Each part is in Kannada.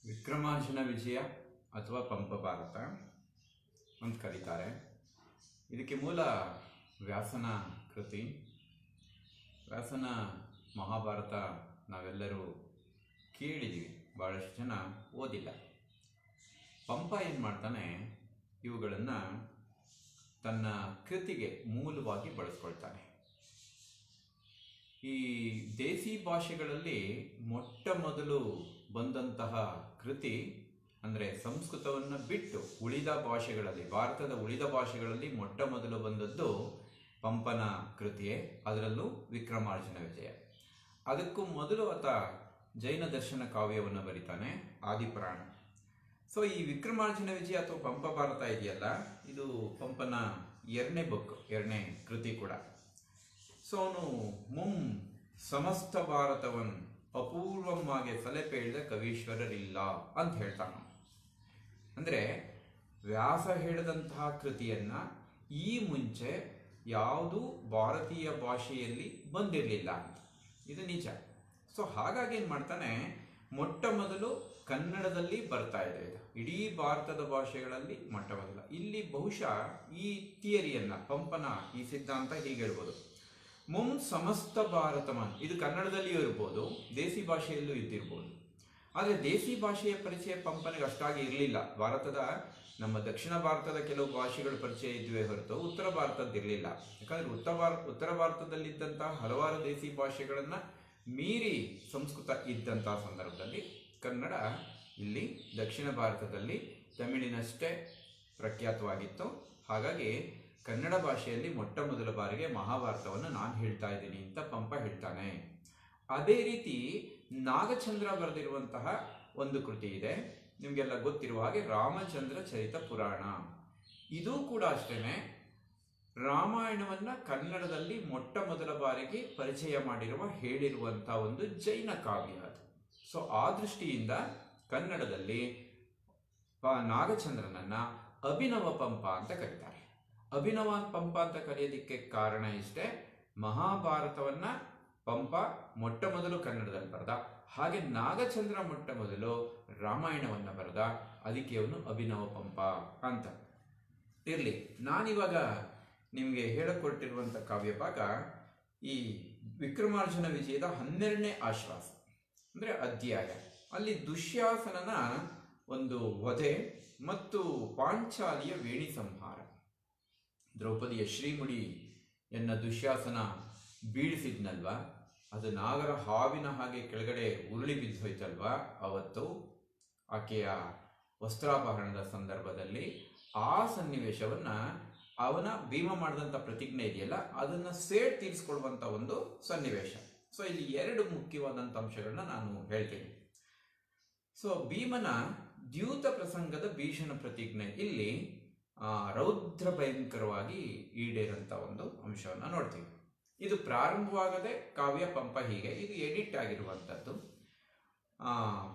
ವಿಕ್ರಮಾರ್ಜುನ ವಿಜಯ ಅಥವಾ ಪಂಪ ಭಾರತ ಅಂತ ಕರೀತಾರೆ ಇದಕ್ಕೆ ಮೂಲ ವ್ಯಾಸನ ಕೃತಿ ವ್ಯಾಸನ ಮಹಾಭಾರತ ನಾವೆಲ್ಲರೂ ಕೇಳಿದ್ದೀವಿ ಭಾಳಷ್ಟು ಜನ ಓದಿಲ್ಲ ಪಂಪ ಏನು ಮಾಡ್ತಾನೆ ಇವುಗಳನ್ನು ತನ್ನ ಕೃತಿಗೆ ಮೂಲವಾಗಿ ಬಳಸ್ಕೊಳ್ತಾನೆ ಈ ದೇಸಿ ಭಾಷೆಗಳಲ್ಲಿ ಮೊಟ್ಟ ಮೊದಲು ಬಂದಂತಹ ಕೃತಿ ಅಂದರೆ ಸಂಸ್ಕೃತವನ್ನು ಬಿಟ್ಟು ಉಳಿದ ಭಾಷೆಗಳಲ್ಲಿ ಭಾರತದ ಉಳಿದ ಭಾಷೆಗಳಲ್ಲಿ ಮೊಟ್ಟ ಮೊದಲು ಬಂದದ್ದು ಪಂಪನ ಕೃತಿಯೇ ಅದರಲ್ಲೂ ವಿಕ್ರಮಾರ್ಜುನ ವಿಜಯ ಅದಕ್ಕೂ ಮೊದಲು ಆತ ಜೈನ ದರ್ಶನ ಕಾವ್ಯವನ್ನು ಬರೀತಾನೆ ಆದಿಪುರಾಣ ಸೊ ಈ ವಿಕ್ರಮಾರ್ಜುನ ವಿಜಯ ಅಥವಾ ಪಂಪ ಭಾರತ ಇದೆಯಲ್ಲ ಇದು ಪಂಪನ ಎರಡನೇ ಬುಕ್ ಎರಡನೇ ಕೃತಿ ಕೂಡ ಸೊ ಅವನು ಮುಂ ಸಮಸ್ತ ಭಾರತವನ್ ಅಪೂರ್ವವಾಗಿ ಸೆಲೆಪೇಳಿದ ಕವೀಶ್ವರರಿಲ್ಲ ಅಂತ ಹೇಳ್ತಾನ ಅಂದ್ರೆ ವ್ಯಾಸ ಹೇಳಿದಂತಹ ಕೃತಿಯನ್ನ ಈ ಮುಂಚೆ ಯಾವುದೂ ಭಾರತೀಯ ಭಾಷೆಯಲ್ಲಿ ಬಂದಿರಲಿಲ್ಲ ಅಂತ ಇದು ನಿಜ ಸೊ ಹಾಗಾಗಿ ಏನು ಮಾಡ್ತಾನೆ ಮೊಟ್ಟ ಮೊದಲು ಕನ್ನಡದಲ್ಲಿ ಬರ್ತಾ ಇದೆ ಇದು ಇಡೀ ಭಾರತದ ಭಾಷೆಗಳಲ್ಲಿ ಮೊಟ್ಟ ಮೊದಲ ಇಲ್ಲಿ ಬಹುಶಃ ಈ ಥಿಯರಿಯನ್ನ ಪಂಪನ ಈ ಸಿದ್ಧಾಂತ ಹೀಗೆ ಹೇಳ್ಬೋದು ಮುಂ ಸಮಸ್ತ ಭಾರತಮನ್ ಇದು ಕನ್ನಡದಲ್ಲಿಯೂ ಇರ್ಬೋದು ದೇಸಿ ಭಾಷೆಯಲ್ಲೂ ಇದ್ದಿರ್ಬೋದು ಆದರೆ ದೇಸಿ ಭಾಷೆಯ ಪರಿಚಯ ಪಂಪನಿಗೆ ಅಷ್ಟಾಗಿ ಇರಲಿಲ್ಲ ಭಾರತದ ನಮ್ಮ ದಕ್ಷಿಣ ಭಾರತದ ಕೆಲವು ಭಾಷೆಗಳ ಪರಿಚಯ ಇದ್ವೇ ಹೊರತು ಉತ್ತರ ಭಾರತದ್ದು ಇರಲಿಲ್ಲ ಯಾಕಂದ್ರೆ ಉತ್ತರ ಭಾರತ ಉತ್ತರ ಭಾರತದಲ್ಲಿದ್ದಂತಹ ಹಲವಾರು ದೇಸಿ ಭಾಷೆಗಳನ್ನ ಮೀರಿ ಸಂಸ್ಕೃತ ಇದ್ದಂತಹ ಸಂದರ್ಭದಲ್ಲಿ ಕನ್ನಡ ಇಲ್ಲಿ ದಕ್ಷಿಣ ಭಾರತದಲ್ಲಿ ತಮಿಳಿನಷ್ಟೇ ಪ್ರಖ್ಯಾತವಾಗಿತ್ತು ಹಾಗಾಗಿ ಕನ್ನಡ ಭಾಷೆಯಲ್ಲಿ ಮೊಟ್ಟ ಮೊದಲ ಬಾರಿಗೆ ಮಹಾಭಾರತವನ್ನು ನಾನು ಹೇಳ್ತಾ ಇದ್ದೀನಿ ಅಂತ ಪಂಪ ಹೇಳ್ತಾನೆ ಅದೇ ರೀತಿ ನಾಗಚಂದ್ರ ಬರೆದಿರುವಂತಹ ಒಂದು ಕೃತಿ ಇದೆ ನಿಮಗೆಲ್ಲ ಗೊತ್ತಿರುವ ಹಾಗೆ ರಾಮಚಂದ್ರ ಚರಿತ ಪುರಾಣ ಇದು ಕೂಡ ಅಷ್ಟೇನೆ ರಾಮಾಯಣವನ್ನ ಕನ್ನಡದಲ್ಲಿ ಮೊಟ್ಟ ಮೊದಲ ಬಾರಿಗೆ ಪರಿಚಯ ಮಾಡಿರುವ ಹೇಳಿರುವಂತಹ ಒಂದು ಜೈನ ಕಾವ್ಯ ಅದು ಸೊ ಆ ದೃಷ್ಟಿಯಿಂದ ಕನ್ನಡದಲ್ಲಿ ಪ- ನಾಗಚಂದ್ರನನ್ನ ಅಭಿನವ ಪಂಪ ಅಂತ ಕರೀತಾರೆ ಅಭಿನವ ಪಂಪ ಅಂತ ಕರೆಯೋದಕ್ಕೆ ಕಾರಣ ಇಷ್ಟೇ ಮಹಾಭಾರತವನ್ನ ಪಂಪ ಮೊಟ್ಟ ಮೊದಲು ಕನ್ನಡದಲ್ಲಿ ಬರೆದ ಹಾಗೆ ನಾಗಚಂದ್ರ ಮೊಟ್ಟ ಮೊದಲು ರಾಮಾಯಣವನ್ನ ಬರೆದ ಅದಕ್ಕೆ ಅವನು ಅಭಿನವ ಪಂಪ ಅಂತ ಇರಲಿ ನಾನಿವಾಗ ನಿಮಗೆ ಹೇಳಿಕೊಟ್ಟಿರುವಂಥ ಕಾವ್ಯ ಭಾಗ ಈ ವಿಕ್ರಮಾರ್ಜುನ ವಿಜಯದ ಹನ್ನೆರಡನೇ ಆಶ್ವಾಸ ಅಂದರೆ ಅಧ್ಯಾಯ ಅಲ್ಲಿ ದುಶ್ಯಾಸನನ ಒಂದು ವಧೆ ಮತ್ತು ಪಾಂಚಾಲಿಯ ವೇಣಿ ಸಂಹಾರ ದ್ರೌಪದಿಯ ಶ್ರೀಮುಡಿ ಎನ್ನ ದುಶ್ಯಾಸನ ಬೀಳಿಸಿದ್ನಲ್ವಾ ಅದು ನಾಗರ ಹಾವಿನ ಹಾಗೆ ಕೆಳಗಡೆ ಉರುಳಿ ಬಿದ್ದೋಯ್ತಲ್ವಾ ಅವತ್ತು ಆಕೆಯ ವಸ್ತ್ರಾಪಹರಣದ ಸಂದರ್ಭದಲ್ಲಿ ಆ ಸನ್ನಿವೇಶವನ್ನ ಅವನ ಭೀಮ ಮಾಡಿದಂಥ ಪ್ರತಿಜ್ಞೆ ಇದೆಯಲ್ಲ ಅದನ್ನ ಸೇಡ್ ತೀರಿಸ್ಕೊಳ್ಳುವಂತ ಒಂದು ಸನ್ನಿವೇಶ ಸೊ ಇಲ್ಲಿ ಎರಡು ಮುಖ್ಯವಾದಂಥ ಅಂಶಗಳನ್ನ ನಾನು ಹೇಳ್ತೀನಿ ಸೊ ಭೀಮನ ದ್ಯೂತ ಪ್ರಸಂಗದ ಭೀಷಣ ಪ್ರತಿಜ್ಞೆ ಇಲ್ಲಿ ಆ, ರೌದ್ರ ಭಯಂಕರವಾಗಿ ಈಡೇರಂತ ಒಂದು ಅಂಶವನ್ನ ನೋಡ್ತೀವಿ ಇದು ಪ್ರಾರಂಭವಾಗದೆ ಕಾವ್ಯ ಪಂಪ ಹೀಗೆ ಇದು ಎಡಿಟ್ ಆಗಿರುವಂಥದ್ದು ಆ,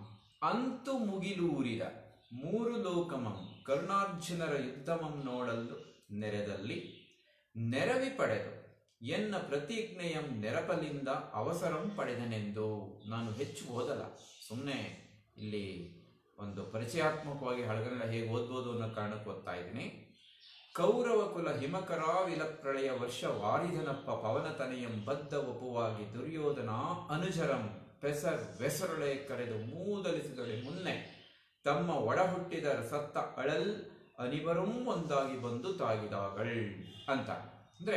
ಅಂತು ಮುಗಿಲೂರಿದ ಮೂರು ಲೋಕಮಂ ಕರುಣಾರ್ಜುನರ ಯುದ್ಧಮಂ ನೋಡಲು ನೆರೆದಲ್ಲಿ ನೆರವಿ ಪಡೆದು ಎನ್ನ ಪ್ರತಿಜ್ಞೆಯಂ ನೆರಪಲಿಂದ ಅವಸರಂ ಪಡೆದನೆಂದು ನಾನು ಹೆಚ್ಚು ಓದಲ್ಲ ಸುಮ್ಮನೆ ಇಲ್ಲಿ ಒಂದು ಪರಿಚಯಾತ್ಮಕವಾಗಿ ಹಳಗನ್ನ ಹೇಗೆ ಓದ್ಬೋದು ಅನ್ನೋ ಕಾರಣಕ್ಕೆ ಓದ್ತಾ ಇದ್ದೀನಿ ಕೌರವ ಕುಲ ಹಿಮಕರಾವಿಲ ಪ್ರಳಯ ವರ್ಷ ವಾರಿಧನಪ್ಪ ಪವನತನೆಯಂ ಬದ್ಧ ಒಪುವಾಗಿ ದುರ್ಯೋಧನ ಅನುಜರಂ ಪೆಸರ್ ಬೆಸರೊಳೆ ಕರೆದು ಮೂದಲಿಸಿದೊಳೆ ಮುನ್ನೆ ತಮ್ಮ ಒಡ ಹುಟ್ಟಿದ ಸತ್ತ ಅಳಲ್ ಅನಿವರೂ ಒಂದಾಗಿ ಬಂದು ತಾಗಿದಾಗಳ್ ಅಂತ ಅಂದ್ರೆ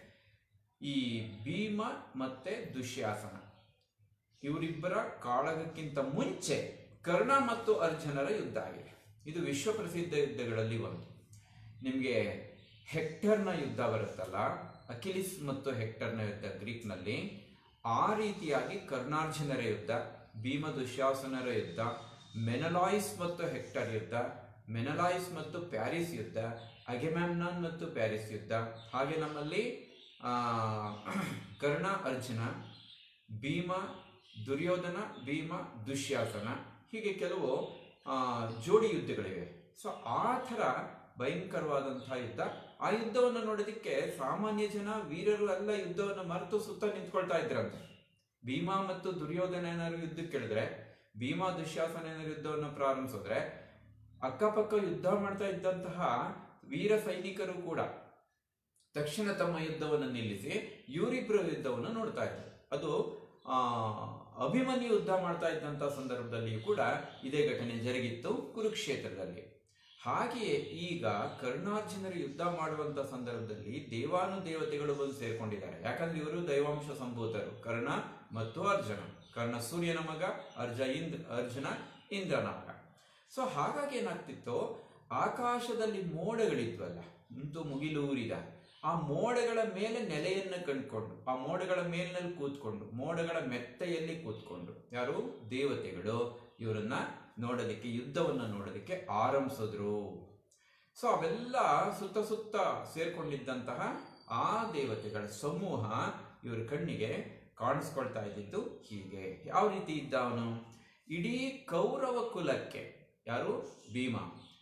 ಈ ಭೀಮ ಮತ್ತೆ ದುಶ್ಯಾಸನ ಇವರಿಬ್ಬರ ಕಾಳಗಕ್ಕಿಂತ ಮುಂಚೆ ಕರ್ಣ ಮತ್ತು ಅರ್ಜುನರ ಯುದ್ಧ ಆಗಿದೆ ಇದು ವಿಶ್ವ ಪ್ರಸಿದ್ಧ ಯುದ್ಧಗಳಲ್ಲಿ ಒಂದು ನಿಮಗೆ ಹೆಕ್ಟರ್ನ ಯುದ್ಧ ಬರುತ್ತಲ್ಲ ಅಕಿಲಿಸ್ ಮತ್ತು ಹೆಕ್ಟರ್ನ ಯುದ್ಧ ಗ್ರೀಕ್ನಲ್ಲಿ ಆ ರೀತಿಯಾಗಿ ಕರ್ಣಾರ್ಜುನರ ಯುದ್ಧ ಭೀಮ ದುಶ್ಯಾಸನರ ಯುದ್ಧ ಮೆನಲಾಯಿಸ್ ಮತ್ತು ಹೆಕ್ಟರ್ ಯುದ್ಧ ಮೆನಲಾಯಿಸ್ ಮತ್ತು ಪ್ಯಾರಿಸ್ ಯುದ್ಧ ಅಗೆಮ್ಯಾಮ್ನಾನ್ ಮತ್ತು ಪ್ಯಾರಿಸ್ ಯುದ್ಧ ಹಾಗೆ ನಮ್ಮಲ್ಲಿ ಆ, ಕರ್ಣ ಅರ್ಜುನ ಭೀಮ ದುರ್ಯೋಧನ ಭೀಮ ದುಶ್ಯಾಸನ ಹೀಗೆ ಕೆಲವು ಆ, ಜೋಡಿ ಯುದ್ಧಗಳಿವೆ ಸೊ ಆ ಥರ ಭಯಂಕರವಾದಂತಹ ಯುದ್ಧ ಆ ಯುದ್ಧವನ್ನು ನೋಡೋದಕ್ಕೆ ಸಾಮಾನ್ಯ ಜನ ವೀರರು ಎಲ್ಲ ಯುದ್ಧವನ್ನು ಮರೆತು ಸುತ್ತ ನಿಂತ್ಕೊಳ್ತಾ ಇದ್ರಂತೆ ಭೀಮ ಮತ್ತು ದುರ್ಯೋಧನ ಏನಾದ್ರು ಯುದ್ಧಕ್ಕೆ ಕೇಳಿದ್ರೆ ಭೀಮ ದುಶ್ಯಾಸನನ ಯುದ್ಧವನ್ನು ಪ್ರಾರಂಭಿಸಿದ್ರೆ ಅಕ್ಕಪಕ್ಕ ಯುದ್ಧ ಮಾಡ್ತಾ ಇದ್ದಂತಹ ವೀರ ಸೈನಿಕರು ಕೂಡ ತಕ್ಷಣ ತಮ್ಮ ಯುದ್ಧವನ್ನು ನಿಲ್ಲಿಸಿ ಇವರಿಬ್ಬರ ಯುದ್ಧವನ್ನು ನೋಡ್ತಾ ಇದ್ರು ಅದು ಆ ಅಭಿಮನ್ಯು ಯುದ್ಧ ಮಾಡ್ತಾ ಇದ್ದಂತಹ ಸಂದರ್ಭದಲ್ಲಿಯೂ ಕೂಡ ಇದೇ ಘಟನೆ ಜರುಗಿತ್ತು ಕುರುಕ್ಷೇತ್ರದಲ್ಲಿ ಹಾಗೆಯೇ ಈಗ ಕರ್ಣಾರ್ಜುನರು ಯುದ್ಧ ಮಾಡುವಂತ ಸಂದರ್ಭದಲ್ಲಿ ದೇವಾನು ದೇವತೆಗಳು ಬಂದು ಸೇರ್ಕೊಂಡಿದ್ದಾರೆ ಯಾಕಂದ್ರೆ ಇವರು ದೈವಾಂಶ ಸಂಭೂತರು ಕರ್ಣ ಮತ್ತು ಅರ್ಜುನ ಕರ್ಣ ಸೂರ್ಯನ ಮಗ ಅರ್ಜ ಇಂದ್ ಅರ್ಜುನ ಇಂದ್ರನ ಮಗ ಸೊ ಹಾಗಾಗಿ ಏನಾಗ್ತಿತ್ತು ಆಕಾಶದಲ್ಲಿ ಮೋಡಗಳಿದ್ವಲ್ಲ ಅಂತೂ ಮುಗಿಲೂರಿದ ಆ ಮೋಡಗಳ ಮೇಲೆ ನೆಲೆಯನ್ನು ಕಂಡುಕೊಂಡು ಆ ಮೋಡಗಳ ಮೇಲಿನಲ್ಲಿ ಕೂತ್ಕೊಂಡು ಮೋಡಗಳ ಮೆತ್ತೆಯಲ್ಲಿ ಕೂತ್ಕೊಂಡು ಯಾರು ದೇವತೆಗಳು ಇವರನ್ನ ನೋಡೋದಕ್ಕೆ ಯುದ್ಧವನ್ನ ನೋಡೋದಕ್ಕೆ ಆರಂಭಿಸಿದ್ರು ಸೊ ಅವೆಲ್ಲ ಸುತ್ತ ಸುತ್ತ ಸೇರ್ಕೊಂಡಿದ್ದಂತಹ ಆ ದೇವತೆಗಳ ಸಮೂಹ ಇವ್ರ ಕಣ್ಣಿಗೆ ಕಾಣಿಸ್ಕೊಳ್ತಾ ಇದ್ದಿದ್ದು ಹೀಗೆ ಯಾವ ರೀತಿ ಇದ್ದ ಅವನು ಇಡೀ ಕೌರವ ಕುಲಕ್ಕೆ ಯಾರು ಭೀಮ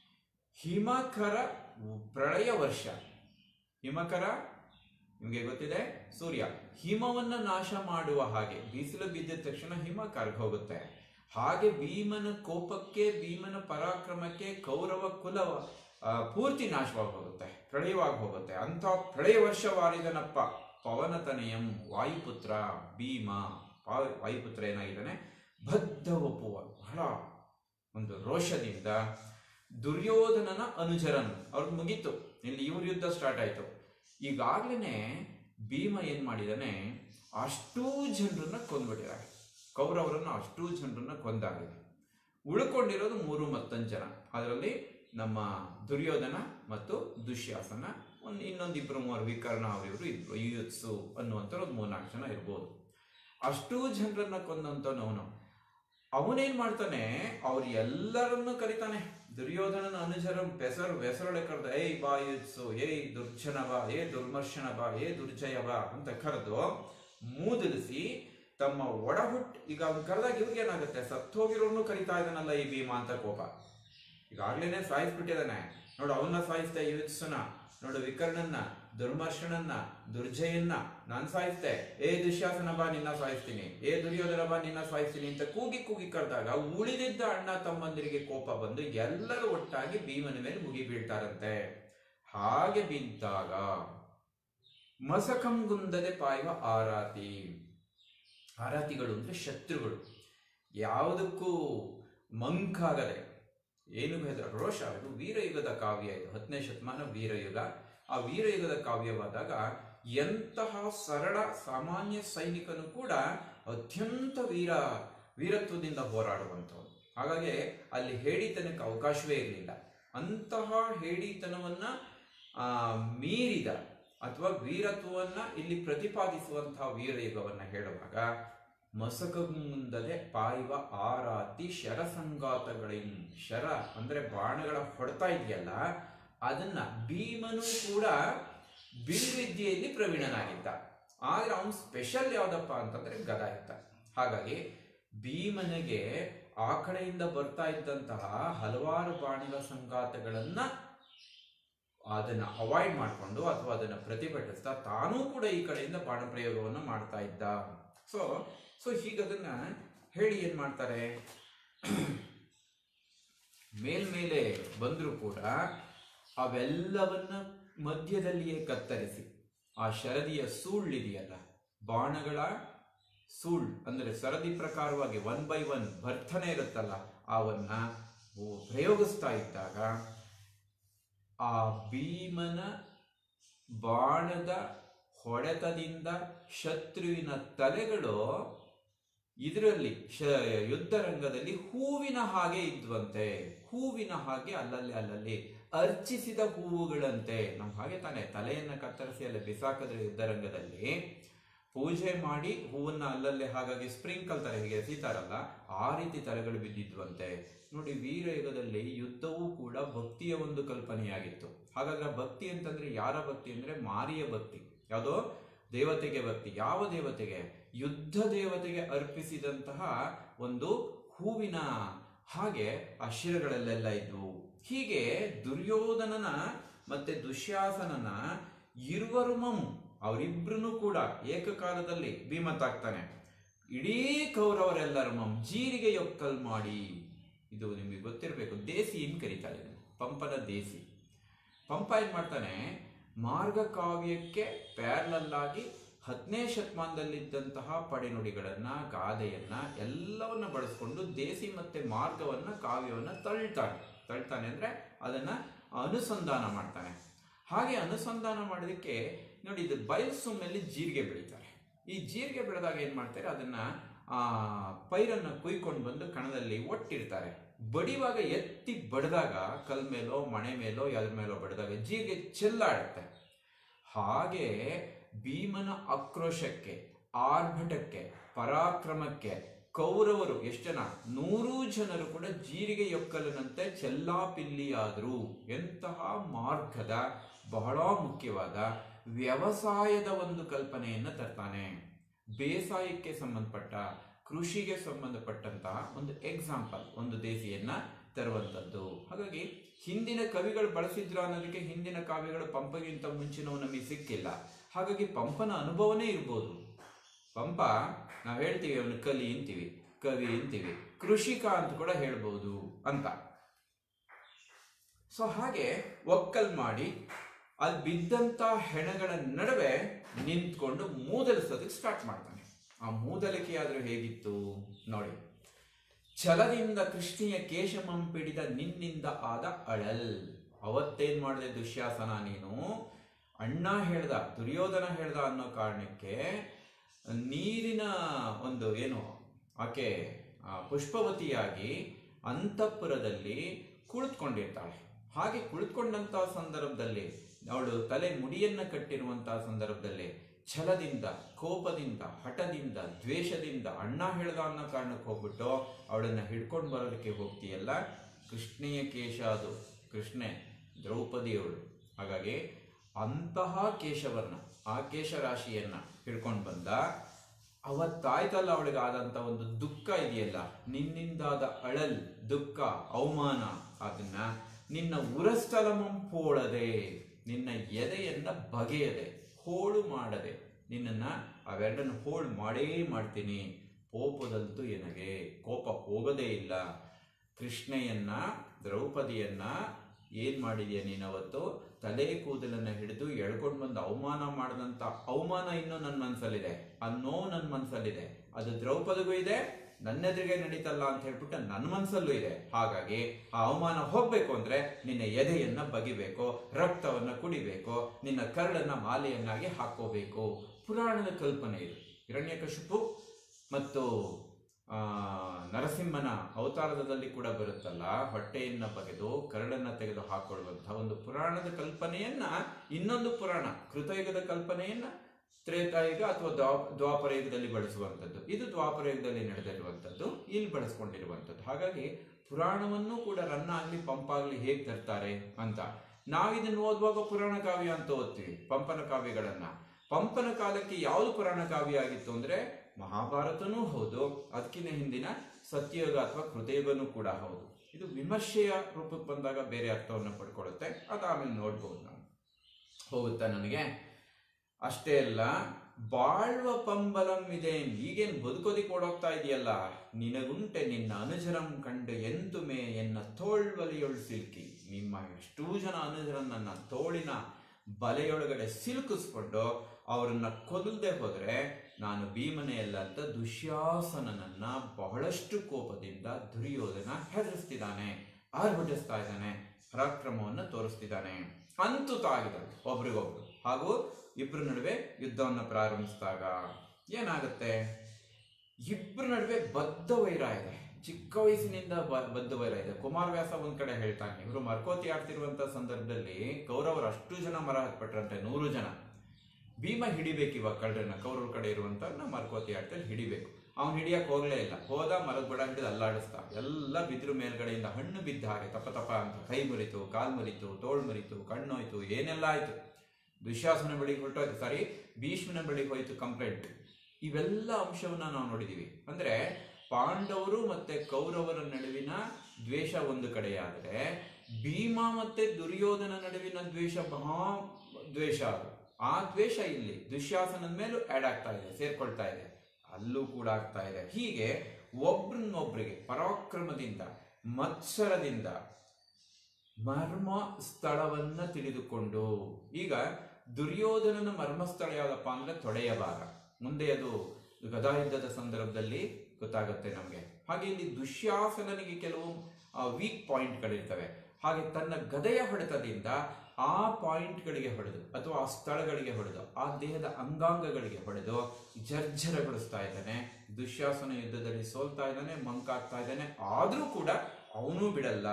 ಹಿಮಕರ ಪ್ರಳಯ ವರ್ಷ ಹಿಮಕರ ನಿಮಗೆ ಗೊತ್ತಿದೆ ಸೂರ್ಯ ಹಿಮವನ್ನ ನಾಶ ಮಾಡುವ ಹಾಗೆ ಬಿಸಿಲು ಬಿದ್ದ ತಕ್ಷಣ ಹಿಮ ಕರ್ಗೋಗುತ್ತೆ ಹಾಗೆ ಭೀಮನ ಕೋಪಕ್ಕೆ ಭೀಮನ ಪರಾಕ್ರಮಕ್ಕೆ ಕೌರವ ಕುಲ ಆ, ಪೂರ್ತಿ ನಾಶವಾಗಿ ಹೋಗುತ್ತೆ ಪ್ರಳಯವಾಗಿ ಹೋಗುತ್ತೆ ಅಂತ ಪ್ರಳಯ ವರ್ಷವಾರಿದನಪ್ಪ ಪವನತನಯಂ ವಾಯುಪುತ್ರ ಭೀಮ ವಾ- ವಾಯುಪುತ್ರ ಏನಾಗಿದ್ದಾನೆ ಬದ್ಧ ಒಪ್ಪುವ ಬಹಳ ಒಂದು ರೋಷದಿಂದ ದುರ್ಯೋಧನನ ಅನುಚರನು ಅವ್ರಿಗೆ ಮುಗೀತು ಇಲ್ಲಿ ಇವ್ರ ಯುದ್ಧ ಸ್ಟಾರ್ಟ್ ಆಯ್ತು ಈಗಾಗ್ಲೇನೆ ಭೀಮ ಏನ್ ಮಾಡಿದಾನೆ ಅಷ್ಟೂ ಜನರನ್ನ ಕೊಂದ್ಬಿಟ್ಟಿದ್ದಾರೆ ಕೌರವರನ್ನ ಅಷ್ಟೂ ಜನರನ್ನ ಕೊಂದಾಗಿದೆ ಉಳ್ಕೊಂಡಿರೋದು ಮೂರು ಮತ್ತೊಂದು ಜನ ಅದರಲ್ಲಿ ನಮ್ಮ ದುರ್ಯೋಧನ ಮತ್ತು ದುಶ್ಯಾಸನ ಒಂದು ಇನ್ನೊಂದಿಬ್ರು ಮೂವರು ವಿಕರ್ಣ ಅವರಿವರು ಇದ್ರು ಯುತ್ಸು ಅನ್ನುವಂಥ ಒಂದು ಮೂರ್ನಾಲ್ಕು ಜನ ಇರ್ಬೋದು ಅಷ್ಟೂ ಜನರನ್ನ ಕೊಂದಂತವನು ಅವನು ಅವನೇನ್ ಮಾಡ್ತಾನೆ ಅವ್ರ ಎಲ್ಲರನ್ನು ಕರಿತಾನೆ ದುರ್ಯೋಧನನ ಅನುಚರ ಬೆಸರು ಬೆಸರೊಳೆ ಕರೆದ ಏಯ್ ಬಾ ಯುತ್ಸು ಏಯ್ ದುರ್ಜನ ಬಾ ಏ ದುರ್ಮರ್ಶನ ಬಾ ಏ ದುರ್ಜಯ ಬಾ ಅಂತ ಕರೆದು ಮೂದಲಿಸಿ ತಮ್ಮ ಒಡಹುಟ್ ಈಗ ಅವ್ನು ಕರೆದಾಗ ಇವ್ರಿಗೆ ಏನಾಗುತ್ತೆ ಸತ್ತೋಗಿರೋನು ಕರಿತಾ ಇದ್ದಾನಲ್ಲ ಈ ಭೀಮ ಅಂತ ಕೋಪ ಈಗಾಗ್ಲೇನೆ ಸಾಯಿಸ್ಬಿಟ್ಟಿದ್ದಾನೆ ನೋಡು ಅವನ್ನ ಸಾಯಿಸ್ತೆ ಯುತ್ಸುನ ನೋಡು ವಿಕರ್ಣನ್ನ ದುರ್ಮರ್ಶನನ್ನ ದುರ್ಜಯನ್ನ ನಾನ್ ಸಾಯಿಸ್ತೆ ಏ ದುಶ್ಯಾಸನ ಬಾ ನಿನ್ನ ಸಾಯಿಸ್ತೀನಿ ಏ ದುರ್ಯೋಧನ ಬಾ ನಿನ್ನ ಸಾಯಿಸ್ತೀನಿ ಅಂತ ಕೂಗಿ ಕೂಗಿ ಕರೆದಾಗ ಉಳಿದಿದ್ದ ಅಣ್ಣ ತಮ್ಮಂದಿರಿಗೆ ಕೋಪ ಬಂದು ಎಲ್ಲರೂ ಒಟ್ಟಾಗಿ ಭೀಮನ ಮೇಲೆ ಮುಗಿ ಬೀಳ್ತಾರಂತೆ ಹಾಗೆ ಬಿದ್ದಾಗ ಮಸಕಂಗುಂದದೆ ಪಾಯುವ ಆರಾತಿ ಆರಾತಿಗಳು ಅಂದ್ರೆ ಶತ್ರುಗಳು ಯಾವುದಕ್ಕೂ ಮಂಕಾಗದೆ ಏನು ಹೆದರ ರೋಷ ಇದು ವೀರಯುಗದ ಕಾವ್ಯ ಇದು ಹತ್ತನೇ ಶತಮಾನ ವೀರಯುಗ ಆ ವೀರಯುಗದ ಕಾವ್ಯವಾದಾಗ ಎಂತಹ ಸರಳ ಸಾಮಾನ್ಯ ಸೈನಿಕನು ಕೂಡ ಅತ್ಯಂತ ವೀರ ವೀರತ್ವದಿಂದ ಹೋರಾಡುವಂಥವನು ಹಾಗಾಗಿ ಅಲ್ಲಿ ಹೇಳಿತನಕ್ಕೆ ಅವಕಾಶವೇ ಇರಲಿಲ್ಲ ಅಂತಹ ಹೇಳಿತನವನ್ನ ಆ, ಮೀರಿದ ಅಥವಾ ವೀರತ್ವವನ್ನ ಇಲ್ಲಿ ಪ್ರತಿಪಾದಿಸುವಂತಹ ವೀರಯುಗವನ್ನ ಹೇಳುವಾಗ ಮಸಕಗುಂದದೆ ಪಾಯುವ ಆರಾತಿ ಶರ ಸಂಗಾತಗಳಿನ್ ಶರ ಅಂದ್ರೆ ಬಾಣಗಳ ಹೊಡ್ತಾ ಇದೆಯಲ್ಲ ಅದನ್ನ ಭೀಮನು ಕೂಡ ಬಿಲ್ವಿದ್ಯೆಯಲ್ಲಿ ಪ್ರವೀಣನಾಗಿದ್ದ ಆದ್ರೆ ಅವನು ಸ್ಪೆಷಲ್ ಯಾವ್ದಪ್ಪ ಅಂತಂದ್ರೆ ಗದಾಯುದ್ಧ ಹಾಗಾಗಿ ಭೀಮನಿಗೆ ಆ ಕಡೆಯಿಂದ ಬರ್ತಾ ಇದ್ದಂತಹ ಹಲವಾರು ಬಾಣಿಗಳ ಸಂಗಾತಗಳನ್ನ ಅದನ್ನ ಅವಾಯ್ಡ್ ಮಾಡಿಕೊಂಡು ಅಥವಾ ಅದನ್ನ ಪ್ರತಿಭಟಿಸ್ತಾ ತಾನೂ ಕೂಡ ಈ ಕಡೆಯಿಂದ ಬಾಣ ಪ್ರಯೋಗವನ್ನು ಮಾಡ್ತಾ ಇದ್ದ ಸೊ ಸೊ ಹೀಗದನ್ನ ಹೇಳಿ ಏನ್ ಮಾಡ್ತಾರೆ ಮೇಲ್ಮೇಲೆ ಬಂದರೂ ಕೂಡ ಅವೆಲ್ಲವನ್ನ ಮಧ್ಯದಲ್ಲಿಯೇ ಕತ್ತರಿಸಿ ಆ ಶರದಿಯ ಸೂಳ್ಳಿದೆಯಲ್ಲ ಬಾಣಗಳ ಸೂಳ್ ಅಂದ್ರೆ ಸರದಿ ಪ್ರಕಾರವಾಗಿ ಒನ್ ಬೈ ಒನ್ ಭರ್ತನೆ ಇರುತ್ತಲ್ಲ ಅವನ್ನ ಓ- ಪ್ರಯೋಗಿಸ್ತಾ ಇದ್ದಾಗ ಆ ಭೀಮನ ಬಾಣದ ಹೊಡೆತದಿಂದ ಶತ್ರುವಿನ ತಲೆಗಳು ಇದರಲ್ಲಿ ಶ ಯುದ್ಧ ರಂಗದಲ್ಲಿ ಹೂವಿನ ಹಾಗೆ ಇದ್ವಂತೆ ಹೂವಿನ ಹಾಗೆ ಅಲ್ಲಲ್ಲಿ ಅಲ್ಲಲ್ಲಿ ಅರ್ಚಿಸಿದ ಹೂವುಗಳಂತೆ ನಾವು ಹಾಗೆ ತಾನೆ ತಲೆಯನ್ನ ಕತ್ತರಿಸಿ ಅಲ್ಲಿ ಬಿಸಾಕಿದ್ರೆ ಯುದ್ಧ ರಂಗದಲ್ಲಿ ಪೂಜೆ ಮಾಡಿ ಹೂವನ್ನ ಅಲ್ಲಲ್ಲಿ ಹಾಗಾಗಿ ಸ್ಪ್ರಿಂಕಲ್ ತರ ಹೀಗೆ ಎಸಿತಾರಲ್ಲ ಆ ರೀತಿ ತಲೆಗಳು ಬಿದ್ದಿದ್ವಂತೆ ನೋಡಿ ವೀರಯುಗದಲ್ಲಿ ಯುದ್ಧವೂ ಕೂಡ ಭಕ್ತಿಯ ಒಂದು ಕಲ್ಪನೆಯಾಗಿತ್ತು ಹಾಗಾದ್ರೆ ಆ ಭಕ್ತಿ ಅಂತಂದ್ರೆ ಯಾರ ಭಕ್ತಿ ಅಂದ್ರೆ ಮಾರಿಯ ಭಕ್ತಿ ಯಾವುದೋ ದೇವತೆಗೆ ಭಕ್ತಿ ಯಾವ ದೇವತೆಗೆ ಯುದ್ಧ ದೇವತೆಗೆ ಅರ್ಪಿಸಿದಂತಹ ಒಂದು ಹೂವಿನ ಹಾಗೆ ಆ ಶಿರಗಳಲ್ಲೆಲ್ಲ ಇದ್ವು ಹೀಗೆ ದುರ್ಯೋಧನನ ಮತ್ತೆ ದುಶ್ಯಾಸನನ ಇರುವರು ಮಮ್ ಅವರಿಬ್ರು ಕೂಡ ಏಕಕಾಲದಲ್ಲಿ ಭೀಮ ತಾಕ್ತಾನೆ ಇಡೀ ಕೌರವರೆಲ್ಲರ ಮಂ ಜೀರಿಗೆ ಯೊಕ್ಕಲ್ ಮಾಡಿ ಇದು ನಿಮಗೆ ಗೊತ್ತಿರಬೇಕು ದೇಸಿ ಅಂತ ಕರೀತಾರೆ ಇದನ್ನು ಪಂಪನ ದೇಸಿ ಪಂಪ ಏನ್ ಮಾಡ್ತಾನೆ ಮಾರ್ಗ ಕಾವ್ಯಕ್ಕೆ ಪ್ಯಾರಲಲ್ ಆಗಿ ಹತ್ತನೇ ಶತಮಾನದಲ್ಲಿದ್ದಂತಹ ಪಡೆನುಡಿಗಳನ್ನ ಗಾದೆಯನ್ನ ಎಲ್ಲವನ್ನ ಬಳಸ್ಕೊಂಡು ದೇಸಿ ಮತ್ತೆ ಮಾರ್ಗವನ್ನ ಕಾವ್ಯವನ್ನ ತಳ್ತಾನೆ ತಳ್ತಾನೆ ಅಂದ್ರೆ ಅದನ್ನ ಅನುಸಂಧಾನ ಮಾಡ್ತಾನೆ ಹಾಗೆ ಅನುಸಂಧಾನ ಮಾಡೋದಕ್ಕೆ ನೋಡಿ ಇದು ಬಯಲುಸುಮ್ಮಲ್ಲಿ ಜೀರಿಗೆ ಬೆಳೀತಾರೆ ಈ ಜೀರಿಗೆ ಬೆಳೆದಾಗ ಏನ್ ಮಾಡ್ತಾರೆ ಅದನ್ನ ಆ ಪೈರನ್ನ ಕುಯ್ಕೊಂಡು ಬಂದು ಕಣದಲ್ಲಿ ಒಟ್ಟಿರ್ತಾರೆ ಬಡಿವಾಗ ಎತ್ತಿ ಬಡಿದಾಗ ಕಲ್ ಮೇಲೋ ಮಣೆ ಮೇಲೋ ಯಾವ್ದ್ರ ಮೇಲೋ ಬಡಿದಾಗ ಜೀರಿಗೆ ಚೆಲ್ಲಾಡುತ್ತೆ ಹಾಗೆ ಭೀಮನ ಆಕ್ರೋಶಕ್ಕೆ ಆರ್ಭಟಕ್ಕೆ ಪರಾಕ್ರಮಕ್ಕೆ ಕೌರವರು ಎಷ್ಟು ಜನ ನೂರು ಜನರು ಕೂಡ ಜೀರಿಗೆ ಯೊಕ್ಕಲಿನಂತೆ ಚೆಲ್ಲಾಪಿಲ್ಲಿಯಾದರು ಎಂತಹ ಮಾರ್ಗದ ಬಹಳ ಮುಖ್ಯವಾದ ವ್ಯವಸಾಯದ ಒಂದು ಕಲ್ಪನೆಯನ್ನ ತರ್ತಾನೆ ಬೇಸಾಯಕ್ಕೆ ಸಂಬಂಧಪಟ್ಟ ಕೃಷಿಗೆ ಸಂಬಂಧಪಟ್ಟಂತಹ ಒಂದು ಎಕ್ಸಾಂಪಲ್ ಒಂದು ದೇಸಿಯನ್ನ ತರುವಂತದ್ದು ಹಾಗಾಗಿ ಹಿಂದಿನ ಕವಿಗಳು ಬಳಸಿದ್ರು ಅನ್ನೋದಕ್ಕೆ ಹಿಂದಿನ ಕಾವ್ಯಗಳು ಪಂಪಗಿಂತ ಮುಂಚಿನವು ನಮಗೆ ಸಿಕ್ಕಿಲ್ಲ ಹಾಗಾಗಿ ಪಂಪನ ಅನುಭವನೇ ಇರ್ಬೋದು ಪಂಪ ನಾವು ಹೇಳ್ತೀವಿ ಅವನು ಕಲಿ ಅಂತೀವಿ ಕವಿ ಅಂತೀವಿ ಕೃಷಿಕ ಅಂತ ಕೂಡ ಹೇಳ್ಬೋದು ಅಂತ ಸೊ ಹಾಗೆ ಒಕ್ಕಲ್ ಮಾಡಿ ಅಲ್ಲಿ ಬಿದ್ದಂತ ಹೆಣಗಳ ನಡುವೆ ನಿಂತ್ಕೊಂಡು ಮೂದಲಿಸೋದಕ್ಕೆ ಸ್ಟಾರ್ಟ್ ಮಾಡ್ತಾನೆ ಆ ಮೂದಲಿಕೆ ಆದ್ರೂ ಹೇಗಿತ್ತು ನೋಡಿ ಛಲದಿಂದ ಕೃಷ್ಣಿಯ ಕೇಶಮಂ ಪಿಡಿದ ನಿನ್ನಿಂದ ಆದ ಅಳಲ್ ಅವತ್ತೇನ್ ಮಾಡಿದೆ ದುಶ್ಯಾಸನ ನೀನು ಅಣ್ಣ ಹೇಳ್ದ ದುರ್ಯೋಧನ ಹೇಳ್ದ ಅನ್ನೋ ಕಾರಣಕ್ಕೆ ನೀರಿನ ಒಂದು ಏನು ಆಕೆ ಆ, ಪುಷ್ಪವತಿಯಾಗಿ ಅಂತಃಪುರದಲ್ಲಿ ಕುಳಿತುಕೊಂಡಿರ್ತಾಳೆ ಹಾಗೆ ಕುಳಿತುಕೊಂಡಂತಹ ಸಂದರ್ಭದಲ್ಲಿ ಅವಳು ತಲೆ ಮುಡಿಯನ್ನ ಕಟ್ಟಿರುವಂತಹ ಸಂದರ್ಭದಲ್ಲಿ ಛಲದಿಂದ ಕೋಪದಿಂದ ಹಠದಿಂದ ದ್ವೇಷದಿಂದ ಅಣ್ಣ ಹೇಳ್ದ ಅನ್ನೋ ಕಾರಣಕ್ಕೆ ಹೋಗ್ಬಿಟ್ಟು ಅವಳನ್ನ ಹಿಡ್ಕೊಂಡು ಬರೋದಕ್ಕೆ ಹೋಗ್ತೀಯಲ್ಲ ಕೃಷ್ಣೆಯ ಕೇಶ ಅದು ಕೃಷ್ಣೆ ದ್ರೌಪದಿಯವಳು ಹಾಗಾಗಿ ಅಂತಹ ಕೇಶವನ್ನ ಆ ಕೇಶ ರಾಶಿಯನ್ನ ಹಿಡ್ಕೊಂಡು ಬಂದ ಅವತ್ತಾಯ್ತಲ್ಲ ಅವಳಿಗೆ ಆದಂತ ಒಂದು ದುಃಖ ಇದೆಯಲ್ಲ ನಿನ್ನಿಂದಾದ ಅಳಲ್ ದುಃಖ ಅವಮಾನ ಅದನ್ನ ನಿನ್ನ ಉರಸ್ಥಲಮಂ ಪೋಳದೆ ನಿನ್ನ ಎದೆಯನ್ನ ಬಗೆಯದೆ ಹೋಳು ಮಾಡದೆ ನಿನ್ನನ್ನ ಅವೆರಡನ್ನು ಹೋಳು ಮಾಡೇ ಮಾಡ್ತೀನಿ ಕೋಪದಂತೂ ಎನಗೆ ಕೋಪ ಹೋಗೋದೇ ಇಲ್ಲ ಕೃಷ್ಣೆಯನ್ನ ದ್ರೌಪದಿಯನ್ನ ಏನ್ ಮಾಡಿದ್ಯಾ ನೀನವತ್ತು ತಲೆ ಕೂದಲನ್ನ ಹಿಡಿದು ಎಳ್ಕೊಂಡು ಬಂದು ಅವಮಾನ ಮಾಡಿದಂತ ಅವಮಾನ ಇನ್ನೂ ನನ್ನ ಮನ್ಸಲ್ಲಿದೆ ಆ ನೋವು ನನ್ನ ಮನ್ಸಲ್ಲಿದೆ ಅದು ದ್ರೌಪದಿಗೂ ಇದೆ ನನ್ನೆದುರಿಗೆ ನಡೀತಲ್ಲ ಅಂತ ಹೇಳ್ಬಿಟ್ಟು ನನ್ನ ಮನ್ಸಲ್ಲೂ ಇದೆ ಹಾಗಾಗಿ ಆ ಅವಮಾನ ಹೋಗ್ಬೇಕು ಅಂದ್ರೆ ನಿನ್ನ ಎದೆಯನ್ನ ಬಗಿಬೇಕು ರಕ್ತವನ್ನ ಕುಡಿಬೇಕು ನಿನ್ನ ಕರಳನ್ನ ಮಾಲೆಯನ್ನಾಗಿ ಹಾಕೋಬೇಕು ಪುರಾಣದ ಕಲ್ಪನೆ ಇದು ಹಿರಣ್ಯಕಶಿಪು ಮತ್ತು ಆ ನರಸಿಂಹನ ಅವತಾರದಲ್ಲಿ ಕೂಡ ಬರುತ್ತಲ್ಲ ಹೊಟ್ಟೆಯನ್ನ ಬಗೆದು ಕರಡನ್ನ ತೆಗೆದು ಹಾಕೊಳ್ಳುವಂತಹ ಒಂದು ಪುರಾಣದ ಕಲ್ಪನೆಯನ್ನ ಇನ್ನೊಂದು ಪುರಾಣ ಕೃತಯುಗದ ಕಲ್ಪನೆಯನ್ನ ತ್ರೇತಾಯುಗ ಅಥವಾ ದ್ವಾ- ದ್ವಾಪರ ಯುಗದಲ್ಲಿ ಬಳಸುವಂಥದ್ದು ಇದು ದ್ವಾಪರ ಯುಗದಲ್ಲಿ ನಡೆದಿರುವಂಥದ್ದು ಇಲ್ಲಿ ಬಳಸ್ಕೊಂಡಿರುವಂಥದ್ದು ಹಾಗಾಗಿ ಪುರಾಣವನ್ನು ಕೂಡ ರನ್ನ ಆಗ್ಲಿ ಪಂಪಾಗ್ಲಿ ಹೇಗೆ ತರ್ತಾರೆ ಅಂತ ನಾವಿದನ್ನು ಓದುವಾಗ ಪುರಾಣ ಕಾವ್ಯ ಅಂತ ಓದ್ತೀವಿ ಪಂಪನ ಕಾವ್ಯಗಳನ್ನ ಪಂಪನ ಕಾಲಕ್ಕೆ ಯಾವುದು ಪುರಾಣ ಕಾವ್ಯ ಆಗಿತ್ತು ಅಂದ್ರೆ ಮಹಾಭಾರತನೂ ಹೌದು ಅದಕ್ಕಿಂತ ಹಿಂದಿನ ಸತ್ಯಯುಗ ಅಥವಾ ಕೃತಯುಗನೂ ಕೂಡ ಹೌದು ಇದು ವಿಮರ್ಶೆಯ ರೂಪಕ್ಕೆ ಬಂದಾಗ ಬೇರೆ ಅರ್ಥವನ್ನು ಪಡ್ಕೊಳ್ಳುತ್ತೆ ಅದು ಆಮೇಲೆ ನೋಡ್ಬೋದು ನಾವು ಹೋಗುತ್ತಾ ನನಗೆ ಅಷ್ಟೇ ಅಲ್ಲ ಬಾಳ್ವ ಪಂಬಲಂ ಇದೆ ಈಗೇನ್ ಬದುಕೋದಿಕ್ ಓಡೋಗ್ತಾ ಇದೆಯಲ್ಲ ನಿನಗುಂಟೆ ನಿನ್ನ ಅನುಜರಂ ಕಂಡು ಎಂತುಮೆ ಎನ್ನ ತೋಳ್ವಲಿಯೊಳ್ ಸಿಲ್ಕಿ ನಿಮ್ಮ ಎಷ್ಟೂ ಜನ ಅನುಜರನ್ ನನ್ನ ತೋಳಿನ ಬಲೆಯೊಳಗಡೆ ಸಿಲುಕಿಸ್ಕೊಂಡು ಅವರನ್ನ ಕೊಲ್ಲದೆ ಹೋದ್ರೆ ನಾನು ಭೀಮನೇ ಅಲ್ಲ ಅಂತ ದುಶ್ಯಾಸನನನ್ನ ಬಹಳಷ್ಟು ಕೋಪದಿಂದ ದುರ್ಯೋಧನ ಹೆದರಿಸ್ತಿದ್ದಾನೆ ಆರ್ಭಟಿಸ್ತಾ ಇದ್ದಾನೆ ಪರಾಕ್ರಮವನ್ನು ತೋರಿಸ್ತಿದ್ದಾನೆ ಅಂತೂ ತಾಗಿದ್ದಾರೆ ಒಬ್ರಿಗೊಬ್ರು ಹಾಗೂ ಇಬ್ಬರ ನಡುವೆ ಯುದ್ಧವನ್ನು ಪ್ರಾರಂಭಿಸಿದಾಗ ಏನಾಗುತ್ತೆ ಇಬ್ಬರ ನಡುವೆ ಬದ್ಧ ವೈರ ಇದೆ ಚಿಕ್ಕ ವಯಸ್ಸಿನಿಂದ ಬ- ಬದ್ಧ ವೈರ ಇದೆ ಕುಮಾರವ್ಯಾಸ ಒಂದ್ ಕಡೆ ಹೇಳ್ತಾನೆ ಇವರು ಮರ್ಕೋತಿ ಆಡ್ತಿರುವಂತ ಸಂದರ್ಭದಲ್ಲಿ ಕೌರವರು ಅಷ್ಟು ಜನ ಮರ ಹತ್ಬಿಟ್ರಂತೆ ನೂರು ಜನ ಭೀಮ ಹಿಡಿಬೇಕು ಇವಾಗ ಕಳ್ಳರನ್ನ ಕೌರವ್ರ ಕಡೆ ಇರುವಂತ ಮರ್ಕೋತಿ ಆಡ್ತಾರೆ ಹಿಡಿಬೇಕು ಅವ್ನು ಹಿಡಿಯಕ್ ಹೋಗ್ಲೇ ಇಲ್ಲ ಹೋದ ಮರದ ಬಡ ಹಿಡಿದು ಅಲ್ಲಾಡಿಸ್ತಾ ಎಲ್ಲ ಬಿದ್ರು ಮೇಲ್ಗಡೆಯಿಂದ ಹಣ್ಣು ಬಿದ್ದ ಹಾಗೆ ತಪ ತಪ ಅಂತ ಕೈ ಮುರಿತು ಕಾಲ್ ಮುರಿತು ತೋಳು ಮುರಿತು ಕಣ್ಣೋಯ್ತು ಏನೆಲ್ಲ ಆಯ್ತು ದುಶ್ಯಾಸನ ಬಳಿಗೆ ಹೊರಟೋಯ್ತು ಸಾರಿ ಭೀಷ್ಮನ ಬಳಿಗೆ ಹೋಯ್ತು ಕಂಪ್ಲೇಂಟ್ ಇವೆಲ್ಲ ಅಂಶವನ್ನ ನಾವು ನೋಡಿದೀವಿ ಅಂದ್ರೆ ಪಾಂಡವರು ಮತ್ತೆ ಕೌರವರ ನಡುವಿನ ದ್ವೇಷ ಒಂದು ಕಡೆಯಾದರೆ ಭೀಮ ಮತ್ತೆ ದುರ್ಯೋಧನ ನಡುವಿನ ದ್ವೇಷ ಮಹಾ ದ್ವೇಷ ಅದು ಆ ದ್ವೇಷ ಇಲ್ಲಿ ದುಶ್ಯಾಸನದ ಮೇಲೂ ಆಡ್ ಆಗ್ತಾ ಇದೆ ಸೇರ್ಕೊಳ್ತಾ ಇದೆ ಅಲ್ಲೂ ಕೂಡ ಆಗ್ತಾ ಇದೆ ಹೀಗೆ ಒಬ್ರನ್ನೊಬ್ರಿಗೆ ಪರಾಕ್ರಮದಿಂದ ಮತ್ಸರದಿಂದ ಮರ್ಮ ಸ್ಥಳವನ್ನ ತಿಳಿದುಕೊಂಡು ಈಗ ದುರ್ಯೋಧನನ ಮರ್ಮಸ್ಥಳ ಯಾವ್ದಪ್ಪ ಅಂದ್ರೆ ತೊಡೆಯ ಭಾಗ ಮುಂದೆ ಅದು ಗದಾಯುದ್ಧದ ಸಂದರ್ಭದಲ್ಲಿ ಗೊತ್ತಾಗುತ್ತೆ ನಮಗೆ ಹಾಗೆ ಇಲ್ಲಿ ದುಶ್ಯಾಸನನಿಗೆ ಕೆಲವು ವೀಕ್ ಪಾಯಿಂಟ್ಗಳಿರ್ತವೆ ಹಾಗೆ ತನ್ನ ಗದೆಯ ಹೊಡೆತದಿಂದ ಆ ಪಾಯಿಂಟ್ಗಳಿಗೆ ಹೊಡೆದು ಅಥವಾ ಆ ಸ್ಥಳಗಳಿಗೆ ಹೊಡೆದು ಆ ದೇಹದ ಅಂಗಾಂಗಗಳಿಗೆ ಹೊಡೆದು ಜರ್ಜರಗೊಳಿಸ್ತಾ ಇದ್ದಾನೆ ದುಶ್ಯಾಸನ ಯುದ್ಧದಲ್ಲಿ ಸೋಲ್ತಾ ಇದ್ದಾನೆ ಮಂಕಾಗ್ತಾ ಇದ್ದಾನೆ ಆದರೂ ಕೂಡ ಅವನು ಬಿಡಲ್ಲ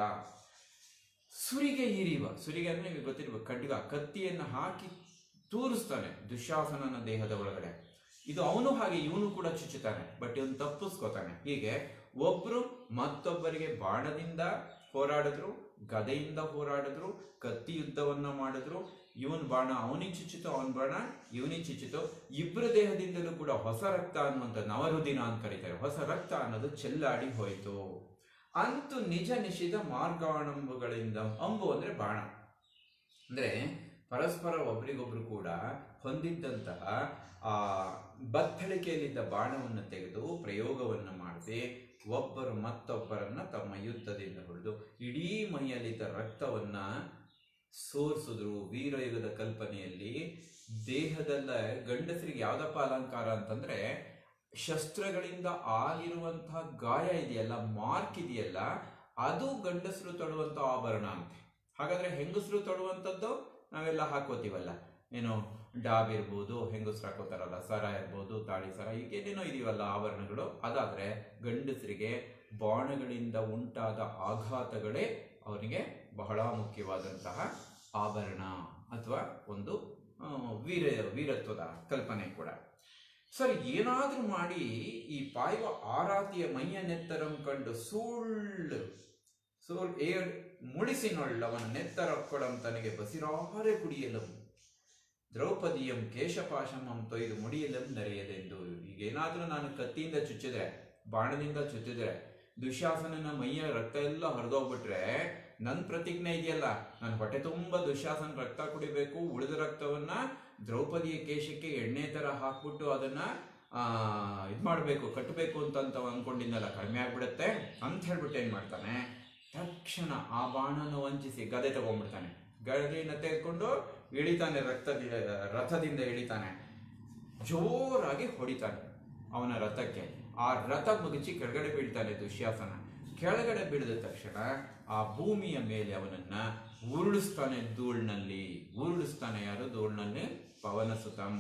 ಸುರಿಗೆ ಇರಿವ ಸುರಿಗೆ ಅಂದ್ರೆ ನಿಮಗೆ ಗೊತ್ತಿರುವ ಖಡ್ಗ ಕತ್ತಿಯನ್ನು ಹಾಕಿ ತೂರಿಸ್ತಾನೆ ದುಶ್ಯಾಸನನ ದೇಹದ ಒಳಗಡೆ ಇದು ಅವನು ಹಾಗೆ ಇವನು ಕೂಡ ಚುಚ್ಚುತ್ತಾನೆ ಬಟ್ ಇವನು ತಪ್ಪಿಸ್ಕೋತಾನೆ ಹೀಗೆ ಒಬ್ರು ಮತ್ತೊಬ್ಬರಿಗೆ ಬಾಣದಿಂದ ಹೋರಾಡಿದ್ರು ಗದೆಯಿಂದ ಹೋರಾಡಿದ್ರು ಕತ್ತಿ ಯುದ್ಧವನ್ನ ಮಾಡಿದ್ರು ಇವನ್ ಬಾಣ ಅವನಿಗೆ ಚುಚ್ಚಿತು ಅವನ ಬಾಣ ಇವನಿಗೆ ಚುಚ್ಚಿತು ಇಬ್ಬರ ದೇಹದಿಂದಲೂ ಕೂಡ ಹೊಸ ರಕ್ತ ಅನ್ನುವಂಥ ನವರುದಿನ ಅಂತ ಕರೀತಾರೆ ಹೊಸ ರಕ್ತ ಅನ್ನೋದು ಚೆಲ್ಲಾಡಿ ಹೋಯಿತು ಅಂತೂ ನಿಜ ನಿಷಿದ ಮಾರ್ಗಾಣಂಬುಗಳಿಂದ ಅಂಬು ಅಂದ್ರೆ ಬಾಣ ಅಂದ್ರೆ ಪರಸ್ಪರ ಒಬ್ರಿಗೊಬ್ರು ಕೂಡ ಹೊಂದಿದ್ದಂತಹ ಆ ಬತ್ತಳಿಕೆಯಲ್ಲಿದ್ದ ಬಾಣವನ್ನು ತೆಗೆದು ಪ್ರಯೋಗವನ್ನು ಮಾಡಿಸಿ ಒಬ್ಬರು ಮತ್ತೊಬ್ಬರನ್ನ ತಮ್ಮ ಯುದ್ಧದಿಂದ ಹೊಡೆದು ಇಡೀ ಮೈಯಲ್ಲಿದ್ದ ರಕ್ತವನ್ನ ಸೋರಿಸಿದ್ರು ವೀರಯುಗದ ಕಲ್ಪನೆಯಲ್ಲಿ ದೇಹದಲ್ಲ ಗಂಡಸರಿಗೆ ಯಾವ್ದಪ್ಪ ಅಲಂಕಾರ ಅಂತಂದ್ರೆ ಶಸ್ತ್ರಗಳಿಂದ ಆಗಿರುವಂತಹ ಗಾಯ ಇದೆಯಲ್ಲ ಮಾರ್ಕ್ ಇದೆಯಲ್ಲ ಅದು ಗಂಡಸರು ತೊಡುವಂತ ಆಭರಣ ಅಂತೆ ಹಾಗಾದ್ರೆ ಹೆಂಗಸರು ತೊಡುವಂಥದ್ದು ನಾವೆಲ್ಲ ಹಾಕೋತೀವಲ್ಲ ಏನು ಡಾಬ್ ಇರ್ಬೋದು ಹೆಂಗಸರು ಹಾಕೋತಾರಲ್ಲ ಸರ ಇರ್ಬೋದು ತಾಳಿ ಸರ ಈಗೇನೇನೋ ಇದೀವಲ್ಲ ಆಭರಣಗಳು ಅದಾದ್ರೆ ಗಂಡಸರಿಗೆ ಬಾಣಗಳಿಂದ ಉಂಟಾದ ಆಘಾತಗಳೇ ಅವರಿಗೆ ಬಹಳ ಮುಖ್ಯವಾದಂತಹ ಆಭರಣ ಅಥವಾ ಒಂದು ಆ, ವೀರ ವೀರತ್ವದ ಕಲ್ಪನೆ ಕೂಡ ಸರ್ ಏನಾದ್ರೂ ಮಾಡಿ ಈ ಪಾಯುವ ಆರಾತಿಯ ಮೈಯ ನೆತ್ತರಂ ಕಂಡು ಸುಳ್ಳು ಸೋಲ್ ಏಳ್ ಮುಳಿಸಿನೊಳ್ಳವನ ನೆತ್ತರ ಕೊಡಂ ತನಗೆ ಬಸಿರಾರೆ ಕುಡಿಯಲಂ ದ್ರೌಪದಿಯಂ ಕೇಶಪಾಶಮಂ ತೊಯ್ದು ಮುಡಿಯಲಂ ನರೆಯದೆಂದು ಈಗೇನಾದ್ರೂ ನಾನು ಕತ್ತಿಯಿಂದ ಚುಚ್ಚಿದ್ರೆ ಬಾಣದಿಂದ ಚುಚ್ಚಿದ್ರೆ ದುಶ್ಯಾಸನನ ಮೈಯ ರಕ್ತ ಎಲ್ಲ ಹರಿದೋಗ್ಬಿಟ್ರೆ ನನ್ನ ಪ್ರತಿಜ್ಞೆ ಇದೆಯಲ್ಲ ನಾನು ಹೊಟ್ಟೆ ತುಂಬ ದುಶ್ಯಾಸನ ರಕ್ತ ಕುಡಿಬೇಕು ಉಳಿದ ರಕ್ತವನ್ನ ದ್ರೌಪದಿಯ ಕೇಶಕ್ಕೆ ಎಣ್ಣೆ ತರ ಹಾಕ್ಬಿಟ್ಟು ಅದನ್ನ ಆ ಇದು ಮಾಡಬೇಕು ಕಟ್ಟಬೇಕು ಅಂತ ಅಂತ ಅನ್ಕೊಂಡಿದ್ನಲ್ಲ ಕಡಿಮೆ ಆಗ್ಬಿಡುತ್ತೆ ಅಂತ ಹೇಳ್ಬಿಟ್ಟು ಏನ್ ಮಾಡ್ತಾನೆ ತಕ್ಷಣ ಆ ಬಾಣನ ವಂಚಿಸಿ ಗದೆ ತಗೊಂಡ್ಬಿಡ್ತಾನೆ ಗದೆಯನ್ನ ತೆಗೆದುಕೊಂಡು ಇಳಿತಾನೆ ರಕ್ತದಿಂದ ರಥದಿಂದ ಇಳಿತಾನೆ ಜೋರಾಗಿ ಹೊಡಿತಾನೆ ಅವನ ರಥಕ್ಕೆ ಆ ರಥ ಮುಗಿಸಿ ಕೆಳಗಡೆ ಬೀಳ್ತಾನೆ ದುಶ್ಯಾಸನ ಕೆಳಗಡೆ ಬೀಳಿದ ತಕ್ಷಣ ಆ ಭೂಮಿಯ ಮೇಲೆ ಅವನನ್ನ ಉರುಳಿಸ್ತಾನೆ ಧೂಳ್ನಲ್ಲಿ ಉರುಳಿಸ್ತಾನೆ ಯಾರು ಧೂಳ್ನಲ್ಲಿ ಪವನ ಸುತಂ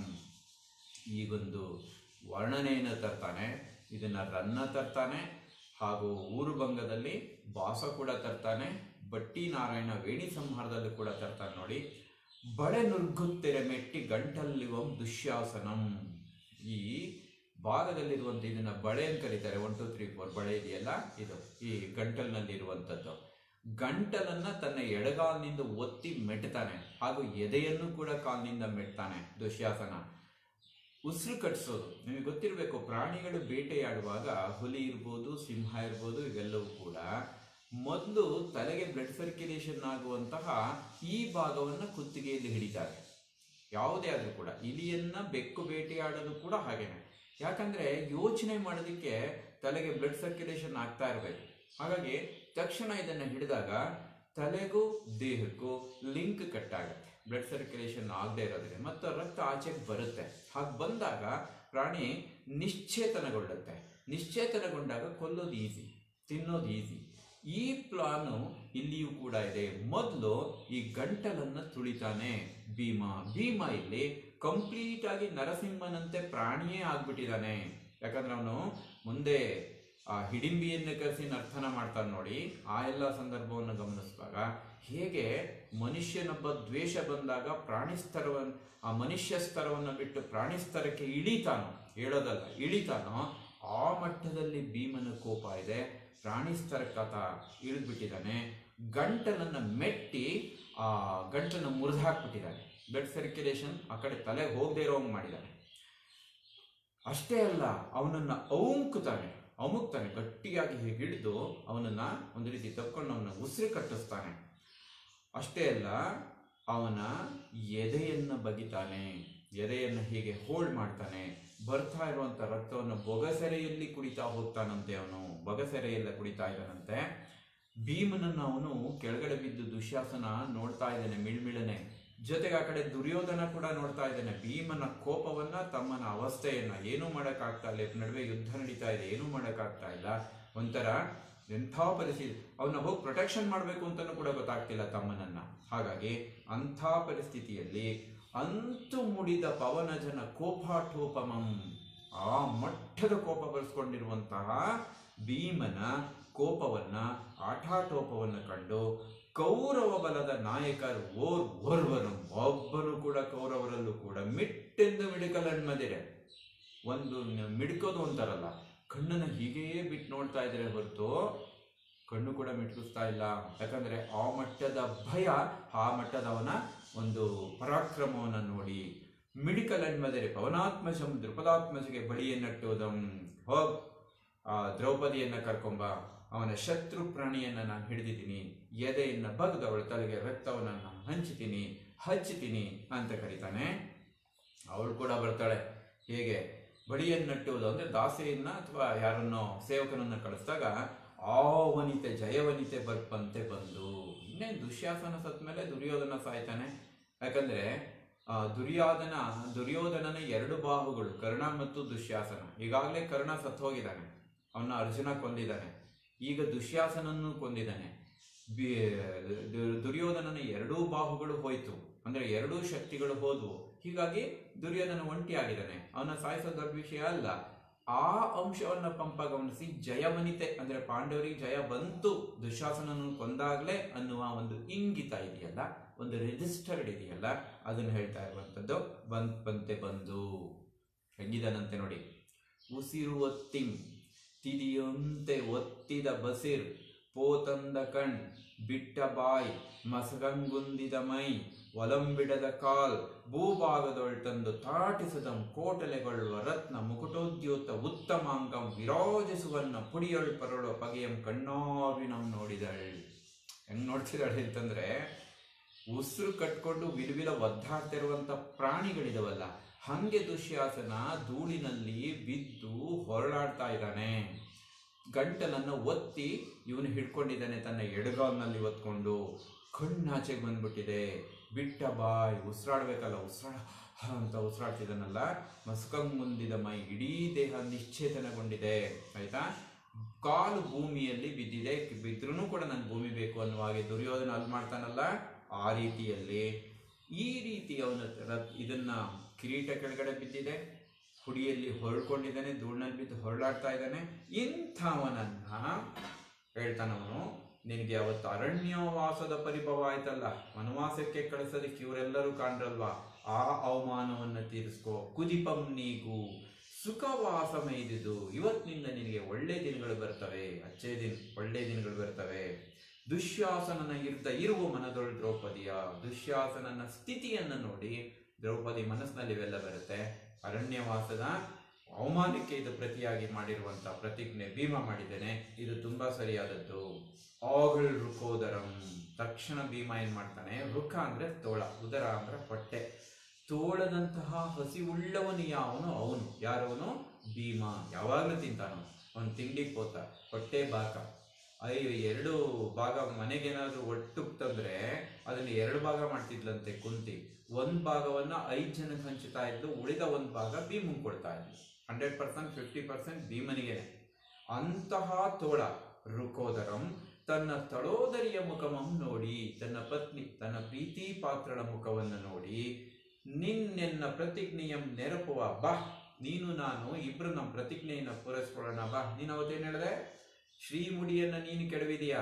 ಈಗೊಂದು ವರ್ಣನೆಯನ್ನು ತರ್ತಾನೆ ಇದನ್ನ ರನ್ನ ತರ್ತಾನೆ ಹಾಗೂ ಊರುಭಂಗದಲ್ಲಿ ಬಾಸ ಕೂಡ ತರ್ತಾನೆ ಬಟ್ಟಿ ನಾರಾಯಣ ವೇಣಿ ಸಂಹಾರದಲ್ಲೂ ಕೂಡ ತರ್ತಾನೆ ನೋಡಿ ಬಳೆ ನುರ್ಗುತ್ತೆರೆ ಮೆಟ್ಟಿ ಗಂಟಲ್ಲಿವಂ ದುಶ್ಯಾಸನಂ ಈ ಭಾಗದಲ್ಲಿರುವಂತ ಇದನ್ನ ಬಳೆ ಅಂತ ಕರೀತಾರೆ ಒನ್ ಟು ತ್ರೀ ಫೋರ್ ಬಳೆ ಇದೆಯಲ್ಲ ಇದು ಈ ಗಂಟಲ್ನಲ್ಲಿ ಇರುವಂತದ್ದು ಗಂಟಲನ್ನ ತನ್ನ ಎಡಗಾಲಿನಿಂದ ಒತ್ತಿ ಮೆಟ್ತಾನೆ ಹಾಗೂ ಎದೆಯನ್ನು ಕೂಡ ಕಾಲಿನಿಂದ ಮೆಟ್ತಾನೆ ದುಶ್ಯಾಸನ ಉಸಿರು ಕಟ್ಸೋದು ನಿಮಗೆ ಗೊತ್ತಿರಬೇಕು ಪ್ರಾಣಿಗಳು ಬೇಟೆಯಾಡುವಾಗ ಹುಲಿ ಇರ್ಬೋದು ಸಿಂಹ ಇರ್ಬೋದು ಇವೆಲ್ಲವೂ ಕೂಡ ಮೊದಲು ತಲೆಗೆ ಬ್ಲಡ್ ಸರ್ಕ್ಯುಲೇಷನ್ ಆಗುವಂತಹ ಈ ಭಾಗವನ್ನು ಕುತ್ತಿಗೆಯಲ್ಲಿ ಹಿಡಿತಾರೆ ಯಾವುದೇ ಆದ್ರೂ ಕೂಡ ಇಲಿಯನ್ನ ಬೆಕ್ಕು ಬೇಟೆಯಾಡೋದು ಕೂಡ ಹಾಗೇನೆ ಯಾಕಂದ್ರೆ ಯೋಚನೆ ಮಾಡೋದಕ್ಕೆ ತಲೆಗೆ ಬ್ಲಡ್ ಸರ್ಕ್ಯುಲೇಷನ್ ಆಗ್ತಾ ಇರಬೇಕು ಹಾಗಾಗಿ ತಕ್ಷಣ ಇದನ್ನ ಹಿಡಿದಾಗ ತಲೆಗೂ ದೇಹಕ್ಕೂ ಲಿಂಕ್ ಕಟ್ ಆಗುತ್ತೆ ಬ್ಲಡ್ ಸರ್ಕ್ಯುಲೇಷನ್ ಆಗದೆ ಇರೋದ್ರಿಂದ ಮತ್ತು ರಕ್ತ ಆಚೆಗೆ ಬರುತ್ತೆ ಹಾಗೆ ಬಂದಾಗ ಪ್ರಾಣಿ ನಿಶ್ಚೇತನಗೊಳ್ಳುತ್ತೆ ನಿಶ್ಚೇತನಗೊಂಡಾಗ ಕೊಲ್ಲೋದು ಈಸಿ ತಿನ್ನೋದು ಈಸಿ ಈ ಪ್ಲಾನು ಇಲ್ಲಿಯೂ ಕೂಡ ಇದೆ ಮೊದಲು ಈ ಗಂಟಲನ್ನ ತುಳಿತಾನೆ ಭೀಮ ಭೀಮ ಇಲ್ಲಿ ಕಂಪ್ಲೀಟ್ ಆಗಿ ನರಸಿಂಹನಂತೆ ಪ್ರಾಣಿಯೇ ಆಗ್ಬಿಟ್ಟಿದ್ದಾನೆ ಯಾಕಂದ್ರೆ ಅವನು ಮುಂದೆ ಆ ಹಿಡಿಂಬಿಯನ್ನು ಕರೆಸಿ ನರ್ತನ ಮಾಡ್ತಾನೆ ನೋಡಿ ಆ ಎಲ್ಲ ಸಂದರ್ಭವನ್ನು ಗಮನಿಸಿದಾಗ ಹೇಗೆ ಮನುಷ್ಯನೊಬ್ಬ ದ್ವೇಷ ಬಂದಾಗ ಪ್ರಾಣಿ ಸ್ತರವನ್ನು ಆ ಮನುಷ್ಯ ಸ್ತರವನ್ನು ಬಿಟ್ಟು ಪ್ರಾಣಿ ಸ್ತರಕ್ಕೆ ಇಳಿತಾನೋ ಹೇಳೋದಲ್ಲ ಇಳಿತಾನೋ ಆ ಮಟ್ಟದಲ್ಲಿ ಭೀಮನ ಕೋಪ ಇದೆ ಪ್ರಾಣಿ ಸ್ತರಕ್ಕತ ಇಳಿದ್ಬಿಟ್ಟಿದ್ದಾನೆ ಗಂಟಲನ್ನ ಮೆಟ್ಟಿ ಆ ಗಂಟನ್ನು ಮುರಿದು ಹಾಕ್ಬಿಟ್ಟಿದ್ದಾನೆ ಬ್ಲಡ್ ಸರ್ಕ್ಯುಲೇಷನ್ ಆ ಕಡೆ ತಲೆ ಹೋಗದೆ ಇರೋಂಗ್ ಮಾಡಿದ್ದಾನೆ ಅಷ್ಟೇ ಅಲ್ಲ ಅವನನ್ನ ಅವುಂಕುತ್ತಾನೆ ಅಮುಕ್ತಾನೆ ಗಟ್ಟಿಯಾಗಿ ಹೀಗೆ ಹಿಡಿದು ಅವನನ್ನ ಒಂದು ರೀತಿ ತಕ್ಕೊಂಡು ಅವನ ಉಸಿರು ಕಟ್ಟಿಸ್ತಾನೆ ಅಷ್ಟೇ ಅಲ್ಲ ಅವನ ಎದೆಯನ್ನ ಬಗಿತಾನೆ ಎದೆಯನ್ನು ಹೀಗೆ ಹೋಲ್ಡ್ ಮಾಡ್ತಾನೆ ಬರ್ತಾ ಇರುವಂತ ರಕ್ತವನ್ನು ಬೊಗಸೆರೆಯಲ್ಲಿ ಕುಡಿತಾ ಹೋಗ್ತಾನಂತೆ ಅವನು ಬೊಗಸೆರೆಯಲ್ಲ ಕುಡಿತಾ ಇದ್ದಾನಂತೆ ಭೀಮನನ್ನು ಅವನು ಕೆಳಗಡೆ ಬಿದ್ದು ದುಶ್ಯಾಸನ ನೋಡ್ತಾ ಇದ್ದಾನೆ ಮಿಳ್ಮಿಳನೆ ಜೊತೆಗೆ ಆ ಕಡೆ ದುರ್ಯೋಧನ ಕೂಡ ನೋಡ್ತಾ ಇದ್ದಾನೆ ಭೀಮನ ಕೋಪವನ್ನ ತಮ್ಮನ ಅವಸ್ಥೆಯನ್ನ ಏನೂ ಮಾಡೋಕ್ಕಾಗ್ತಾ ಇಲ್ಲ ಇವ್ರ ನಡುವೆ ಯುದ್ಧ ನಡೀತಾ ಇದೆ ಏನೂ ಮಾಡೋಕ್ಕಾಗ್ತಾ ಇಲ್ಲ ಒಂಥರ ಎಂಥ ಪರಿಸ್ಥಿತಿ ಅವನ್ನ ಹೋಗಿ ಪ್ರೊಟೆಕ್ಷನ್ ಮಾಡಬೇಕು ಅಂತಲೂ ಕೂಡ ಗೊತ್ತಾಗ್ತಿಲ್ಲ ತಮ್ಮನನ್ನ ಹಾಗಾಗಿ ಅಂಥ ಪರಿಸ್ಥಿತಿಯಲ್ಲಿ ಅಂತೂ ಮುಡಿದ ಪವನಜನ ಕೋಪಾಠೋಪಮಂ ಆ ಮಟ್ಟದ ಕೋಪ ಬರೆಸ್ಕೊಂಡಿರುವಂತಹ ಭೀಮನ ಕೋಪವನ್ನ ಆಠಾಟೋಪವನ್ನು ಕಂಡು ಕೌರವ ಬಲದ ನಾಯಕರು ಓರ್ ಓರ್ವನು ಒಬ್ಬನು ಕೂಡ ಕೌರವರಲ್ಲೂ ಕೂಡ ಮಿಟ್ಟೆಂದು ಮಿಡುಕಲನ್ಮದಿರೆ ಒಂದು ನ- ಮಿಡ್ಕೋದು ಅಂತಾರಲ್ಲ ಕಣ್ಣನ್ನ ಹೀಗೇ ಬಿಟ್ಟು ನೋಡ್ತಾ ಇದ್ರೆ ಹೊರತು ಕಣ್ಣು ಕೂಡ ಮಿಟ್ಕಿಸ್ತಾ ಇಲ್ಲ ಯಾಕಂದ್ರೆ ಆ ಮಟ್ಟದ ಭಯ ಆ ಮಟ್ಟದವನ ಒಂದು ಪರಾಕ್ರಮವನ್ನು ನೋಡಿ ಮಿಡಿಕಲನ್ಮದರೆ ಪವನಾತ್ಮಜಂ ದೃಪದಾತ್ಮಜಗೆ ಬಳಿಯನ್ನಟ್ಟುವುದಂ ಹೋಗ್ ಆ ದ್ರೌಪದಿಯನ್ನ ಕರ್ಕೊಂಬ ಅವನ ಶತ್ರು ಪ್ರಾಣಿಯನ್ನ ನಾನು ಹಿಡಿದಿದ್ದೀನಿ ಎದೆಯನ್ನ ಬಗ್ದು ಅವಳ ತಲೆಗೆ ರಕ್ತವನ್ನ ನಾನು ಹಂಚ್ತೀನಿ ಹಚ್ಚುತ್ತೀನಿ ಅಂತ ಕರೀತಾನೆ ಅವಳು ಕೂಡ ಬರ್ತಾಳೆ ಹೇಗೆ ಬಡಿಯನ್ನಟ್ಟುವುದು ಅಂದ್ರೆ ದಾಸೆಯನ್ನ ಅಥವಾ ಯಾರನ್ನೋ ಸೇವಕನನ್ನ ಕಳಿಸಿದಾಗ ಆ ವನಿತೆ ಜಯವನಿತೆ ಬರ್ಪಂತೆ ಬಂದು ಇನ್ನೇನು ದುಶ್ಯಾಸನ ಸತ್ ಮೇಲೆ ದುರ್ಯೋಧನ ಸಾಯ್ತಾನೆ ಯಾಕಂದ್ರೆ ಆ, ದುರ್ಯೋಧನ ದುರ್ಯೋಧನನ ಎರಡು ಬಾಹುಗಳು ಕರ್ಣ ಮತ್ತು ದುಶ್ಯಾಸನ ಈಗಾಗಲೇ ಕರ್ಣ ಸತ್ತು ಹೋಗಿದ್ದಾನೆ ಅವನ್ನ ಅರ್ಜುನ ಕೊಂದಿದ್ದಾನೆ ಈಗ ದುಶ್ಯಾಸನನ್ನು ಕೊಂದಿದ್ದಾನೆ ಬಿ- ದು- ದುರ್ಯೋಧನನ ಎರಡೂ ಬಾಹುಗಳು ಹೋಯ್ತು ಅಂದ್ರೆ ಎರಡೂ ಶಕ್ತಿಗಳು ಹೋದ್ವು ಹೀಗಾಗಿ ದುರ್ಯೋಧನ ಒಂಟಿಯಾಗಿದ್ದಾನೆ ಅವನ ಸಾಯಿಸೋ ದೊಡ್ಡ ವಿಷಯ ಅಲ್ಲ ಆ ಅಂಶವನ್ನ ಪಂಪ ಗಮನಿಸಿ ಜಯವನಿತೆ ಅಂದ್ರೆ ಪಾಂಡವರಿಗೆ ಜಯ ಬಂತು ದುಶಾಸನನ್ನು ಕೊಂದಾಗ್ಲೇ ಅನ್ನುವ ಒಂದು ಇಂಗಿತ ಇದೆಯಲ್ಲ ಒಂದು ರಿಜಿಸ್ಟರ್ಡ್ ಇದೆಯಲ್ಲ ಅದನ್ನು ಹೇಳ್ತಾ ಇರುವಂಥದ್ದು ಬಂತ್ ಬಂತೆ ಬಂದು ಹೆಂಗಿದನಂತೆ ನೋಡಿ ಉಸಿರು ಒತ್ತಿಂ ತಿದಿಯಂತೆ ಒತ್ತಿದ ಬಸಿರ್ ಪೋತಂದ ಕಣ್ ಬಿಟ್ಟ ಬಾಯ್ ಮಸಗಂಗುಂದಿದ ಮೈ ಒಲಂಬಿಡದ ಕಾಲ್ ಭೂಭಾಗದೊಳ್ತಂದು ತಾಟಿಸದಂ ಕೋಟಲೆಗೊಳ್ಳುವ ರತ್ನ ಮುಕುಟೋದ್ಯೋತ ಉತ್ತಮಾಂಗಂ ವಿರಾಜಿಸುವನ್ನ ಪುಡಿಯೊಳ್ ಪರಳುವ ಪಗೆಯಂ ಕಣ್ಣಾವಿನಂ ನೋಡಿದಳ್ ಹೆಂಗ್ ನೋಡ್ತಿದ್ದಾಳೆ ಅಂತಂದ್ರೆ ಉಸಿರು ಕಟ್ಕೊಂಡು ವಿಲವಿಲ ಒದ್ದಾಡ್ತಿರುವಂತ ಪ್ರಾಣಿಗಳಿದವಲ್ಲ ಹಂಗೆ ದುಶ್ಯಾಸನ ಧೂಳಿನಲ್ಲಿ ಬಿದ್ದು ಹೊರಳಾಡ್ತಾ ಇದ್ದಾನೆ ಗಂಟಲನ್ನು ಒತ್ತಿ ಇವನು ಹಿಡ್ಕೊಂಡಿದ್ದಾನೆ ತನ್ನ ಎಡಗಾಲ್ನಲ್ಲಿ ಒತ್ಕೊಂಡು ಕಣ್ಣಾಚೆಗೆ ಬಂದ್ಬಿಟ್ಟಿದೆ ಬಿಟ್ಟ ಬಾಯ್ ಉಸಿರಾಡ್ಬೇಕಲ್ಲ ಉಸಿರಾಡ ಅಂತ ಉಸಿರಾಡ್ತಿದ್ದಾನಲ್ಲ ಮಸ್ಕಂಗ್ ಮುಂದಿದ ಮೈ ಇಡೀ ದೇಹ ನಿಶ್ಚೇತನಗೊಂಡಿದೆ ಆಯ್ತಾ ಕಾಲು ಭೂಮಿಯಲ್ಲಿ ಬಿದ್ದಿದೆ ಬಿದ್ರೂ ಕೂಡ ನನ್ ಭೂಮಿ ಬೇಕು ಅನ್ನುವ ಹಾಗೆ ದುರ್ಯೋಧನ ಅಲ್ಲಿ ಮಾಡ್ತಾನಲ್ಲ ಆ ರೀತಿಯಲ್ಲಿ ಈ ರೀತಿ ಅವನ ರ- ಇದನ್ನ ಕಿರೀಟ ಕೆಳಗಡೆ ಬಿದ್ದಿದೆ ಹುಡಿಯಲ್ಲಿ ಹೊರಳ್ಕೊಂಡಿದ್ದಾನೆ ಧೂಳಿನಲ್ಲಿ ಬಿದ್ದು ಹೊರಳಾಡ್ತಾ ಇದ್ದಾನೆ ಇಂಥವನನ್ನ ಹೇಳ್ತಾನವನು ನಿನಗೆ ಅವತ್ತು ಅರಣ್ಯವಾಸದ ಪರಿಭವ ಆಯ್ತಲ್ಲ ವನವಾಸಕ್ಕೆ ಕಳಿಸೋದಕ್ಕೆ ಇವರೆಲ್ಲರೂ ಕಾಣ್ರಲ್ವಾ ಆ ಅವಮಾನವನ್ನ ತೀರಿಸ್ಕೋ ಕುದಿಪಂ ನೀಗು ಸುಖವಾಸ ಮೈದಿದು ಇವತ್ತಿನಿಂದ ನಿನಗೆ ಒಳ್ಳೆ ದಿನಗಳು ಬರ್ತವೆ ಅಚ್ಚೇ ದಿನ ಒಳ್ಳೆ ದಿನಗಳು ಬರ್ತವೆ ದುಶ್ಯಾಸನನ ಇರ್ದ ಇರುವ ಮನದೊಳು ದ್ರೌಪದಿಯ ದುಶ್ಯಾಸನನ ಸ್ಥಿತಿಯನ್ನ ನೋಡಿ ದ್ರೌಪದಿ ಮನಸ್ಸಿನಲ್ಲಿ ಇವೆಲ್ಲ ಬರುತ್ತೆ ಅರಣ್ಯವಾಸದ ಅವಮಾನಕ್ಕೆ ಇದು ಪ್ರತಿಯಾಗಿ ಮಾಡಿರುವಂತ ಪ್ರತಿಜ್ಞೆ ಭೀಮ ಮಾಡಿದ್ದೇನೆ ಇದು ತುಂಬಾ ಸರಿಯಾದದ್ದು ಆಗಳ್ ರುಕೋದರಂ ತಕ್ಷಣ ಭೀಮ ಏನ್ ಮಾಡ್ತಾನೆ ರುಖ ಅಂದ್ರೆ ತೋಳ ಉದರ ಅಂದ್ರೆ ಹೊಟ್ಟೆ ತೋಳದಂತಹ ಹಸಿವುಳ್ಳವನು ಯಾವನು ಅವನು ಯಾರವನು ಭೀಮ ಯಾವಾಗಲೂ ತಿಂತಾನು ಅವನು ತಿಂಡಿ ಪೋತ ಹೊಟ್ಟೆ ಬಾಕ ಅಯ್ಯೋ ಎರಡು ಭಾಗ ಮನೆಗೇನಾದ್ರೂ ಒಟ್ಟು ತಂದ್ರೆ ಅದನ್ನ ಎರಡು ಭಾಗ ಮಾಡ್ತಿದ್ಲಂತೆ ಕುಂತಿ ಒಂದ್ ಭಾಗವನ್ನ ಐದ್ ಜನಕ್ಕೆ ಹಂಚುತ್ತಾ ಇದ್ಲು ಉಳಿದ ಒಂದ್ ಭಾಗ ಭೀಮಂಗ್ ಕೊಡ್ತಾ ಇದ್ಲು ಹಂಡ್ರೆಡ್ ಪರ್ಸೆಂಟ್ ಫಿಫ್ಟಿ ಪರ್ಸೆಂಟ್ ಭೀಮನಿಗೆ ಅಂತಹ ತೋಳ ರುಕೋದರಂ ತನ್ನ ತಳೋದರಿಯ ಮುಖಮಂ ನೋಡಿ ತನ್ನ ಪತ್ನಿ ತನ್ನ ಪ್ರೀತಿ ಪಾತ್ರಳ ಮುಖವನ್ನು ನೋಡಿ ನಿನ್ನೆನ್ನ ಪ್ರತಿಜ್ಞೆಯಂ ನೆರಪುವ ಬಾ ನೀನು ನಾನು ಇಬ್ರು ನಮ್ಮ ಪ್ರತಿಜ್ಞೆಯನ್ನ ಪೂರೈಸ್ಕೊಳ್ಳೋಣ ಬಾ ನೀನು ಅವತ್ತೇನು ಹೇಳಿದೆ ಶ್ರೀಮುಡಿಯನ್ನ ನೀನು ಕೆಡವಿದೀಯಾ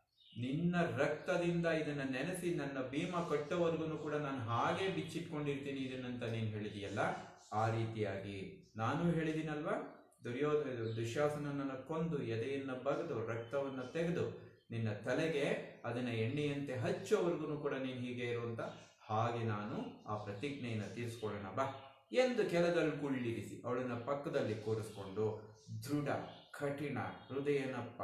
ನಿನ್ನ ರಕ್ತದಿಂದ ಇದನ್ನ ನೆನೆಸಿ ನನ್ನ ಭೀಮ ಕಟ್ಟೋವರೆಗೂ ಕೂಡ ನಾನು ಹಾಗೆ ಬಿಚ್ಚಿಟ್ಕೊಂಡಿರ್ತೀನಿ ಇದನ್ನಂತ ನೀನು ಹೇಳಿದೀಯಲ್ಲ ಆ ರೀತಿಯಾಗಿ ನಾನು ಹೇಳಿದಿನಲ್ವಾ ದುರ್ಯೋಧ ದುಶ್ಯಾಸನನ್ನ ಕೊಂದು ಎದೆಯನ್ನ ಬಗೆದು ರಕ್ತವನ್ನ ತೆಗೆದು ನಿನ್ನ ತಲೆಗೆ ಅದನ್ನ ಎಣ್ಣೆಯಂತೆ ಹಚ್ಚೋವರೆಗೂ ಕೂಡ ನೀನು ಹೀಗೆ ಇರುವಂತ ಹಾಗೆ ನಾನು ಆ ಪ್ರತಿಜ್ಞೆಯನ್ನು ತೀರಿಸ್ಕೊಳ್ಳೋಣ ಬಾ ಎಂದು ಕೆಲದಲ್ಲಿ ಕುಳ್ಳಿರಿಸಿ ಅವಳನ್ನ ಪಕ್ಕದಲ್ಲಿ ಕೂರಿಸ್ಕೊಂಡು ದೃಢ ಕಠಿಣ ಹೃದಯನಪ್ಪ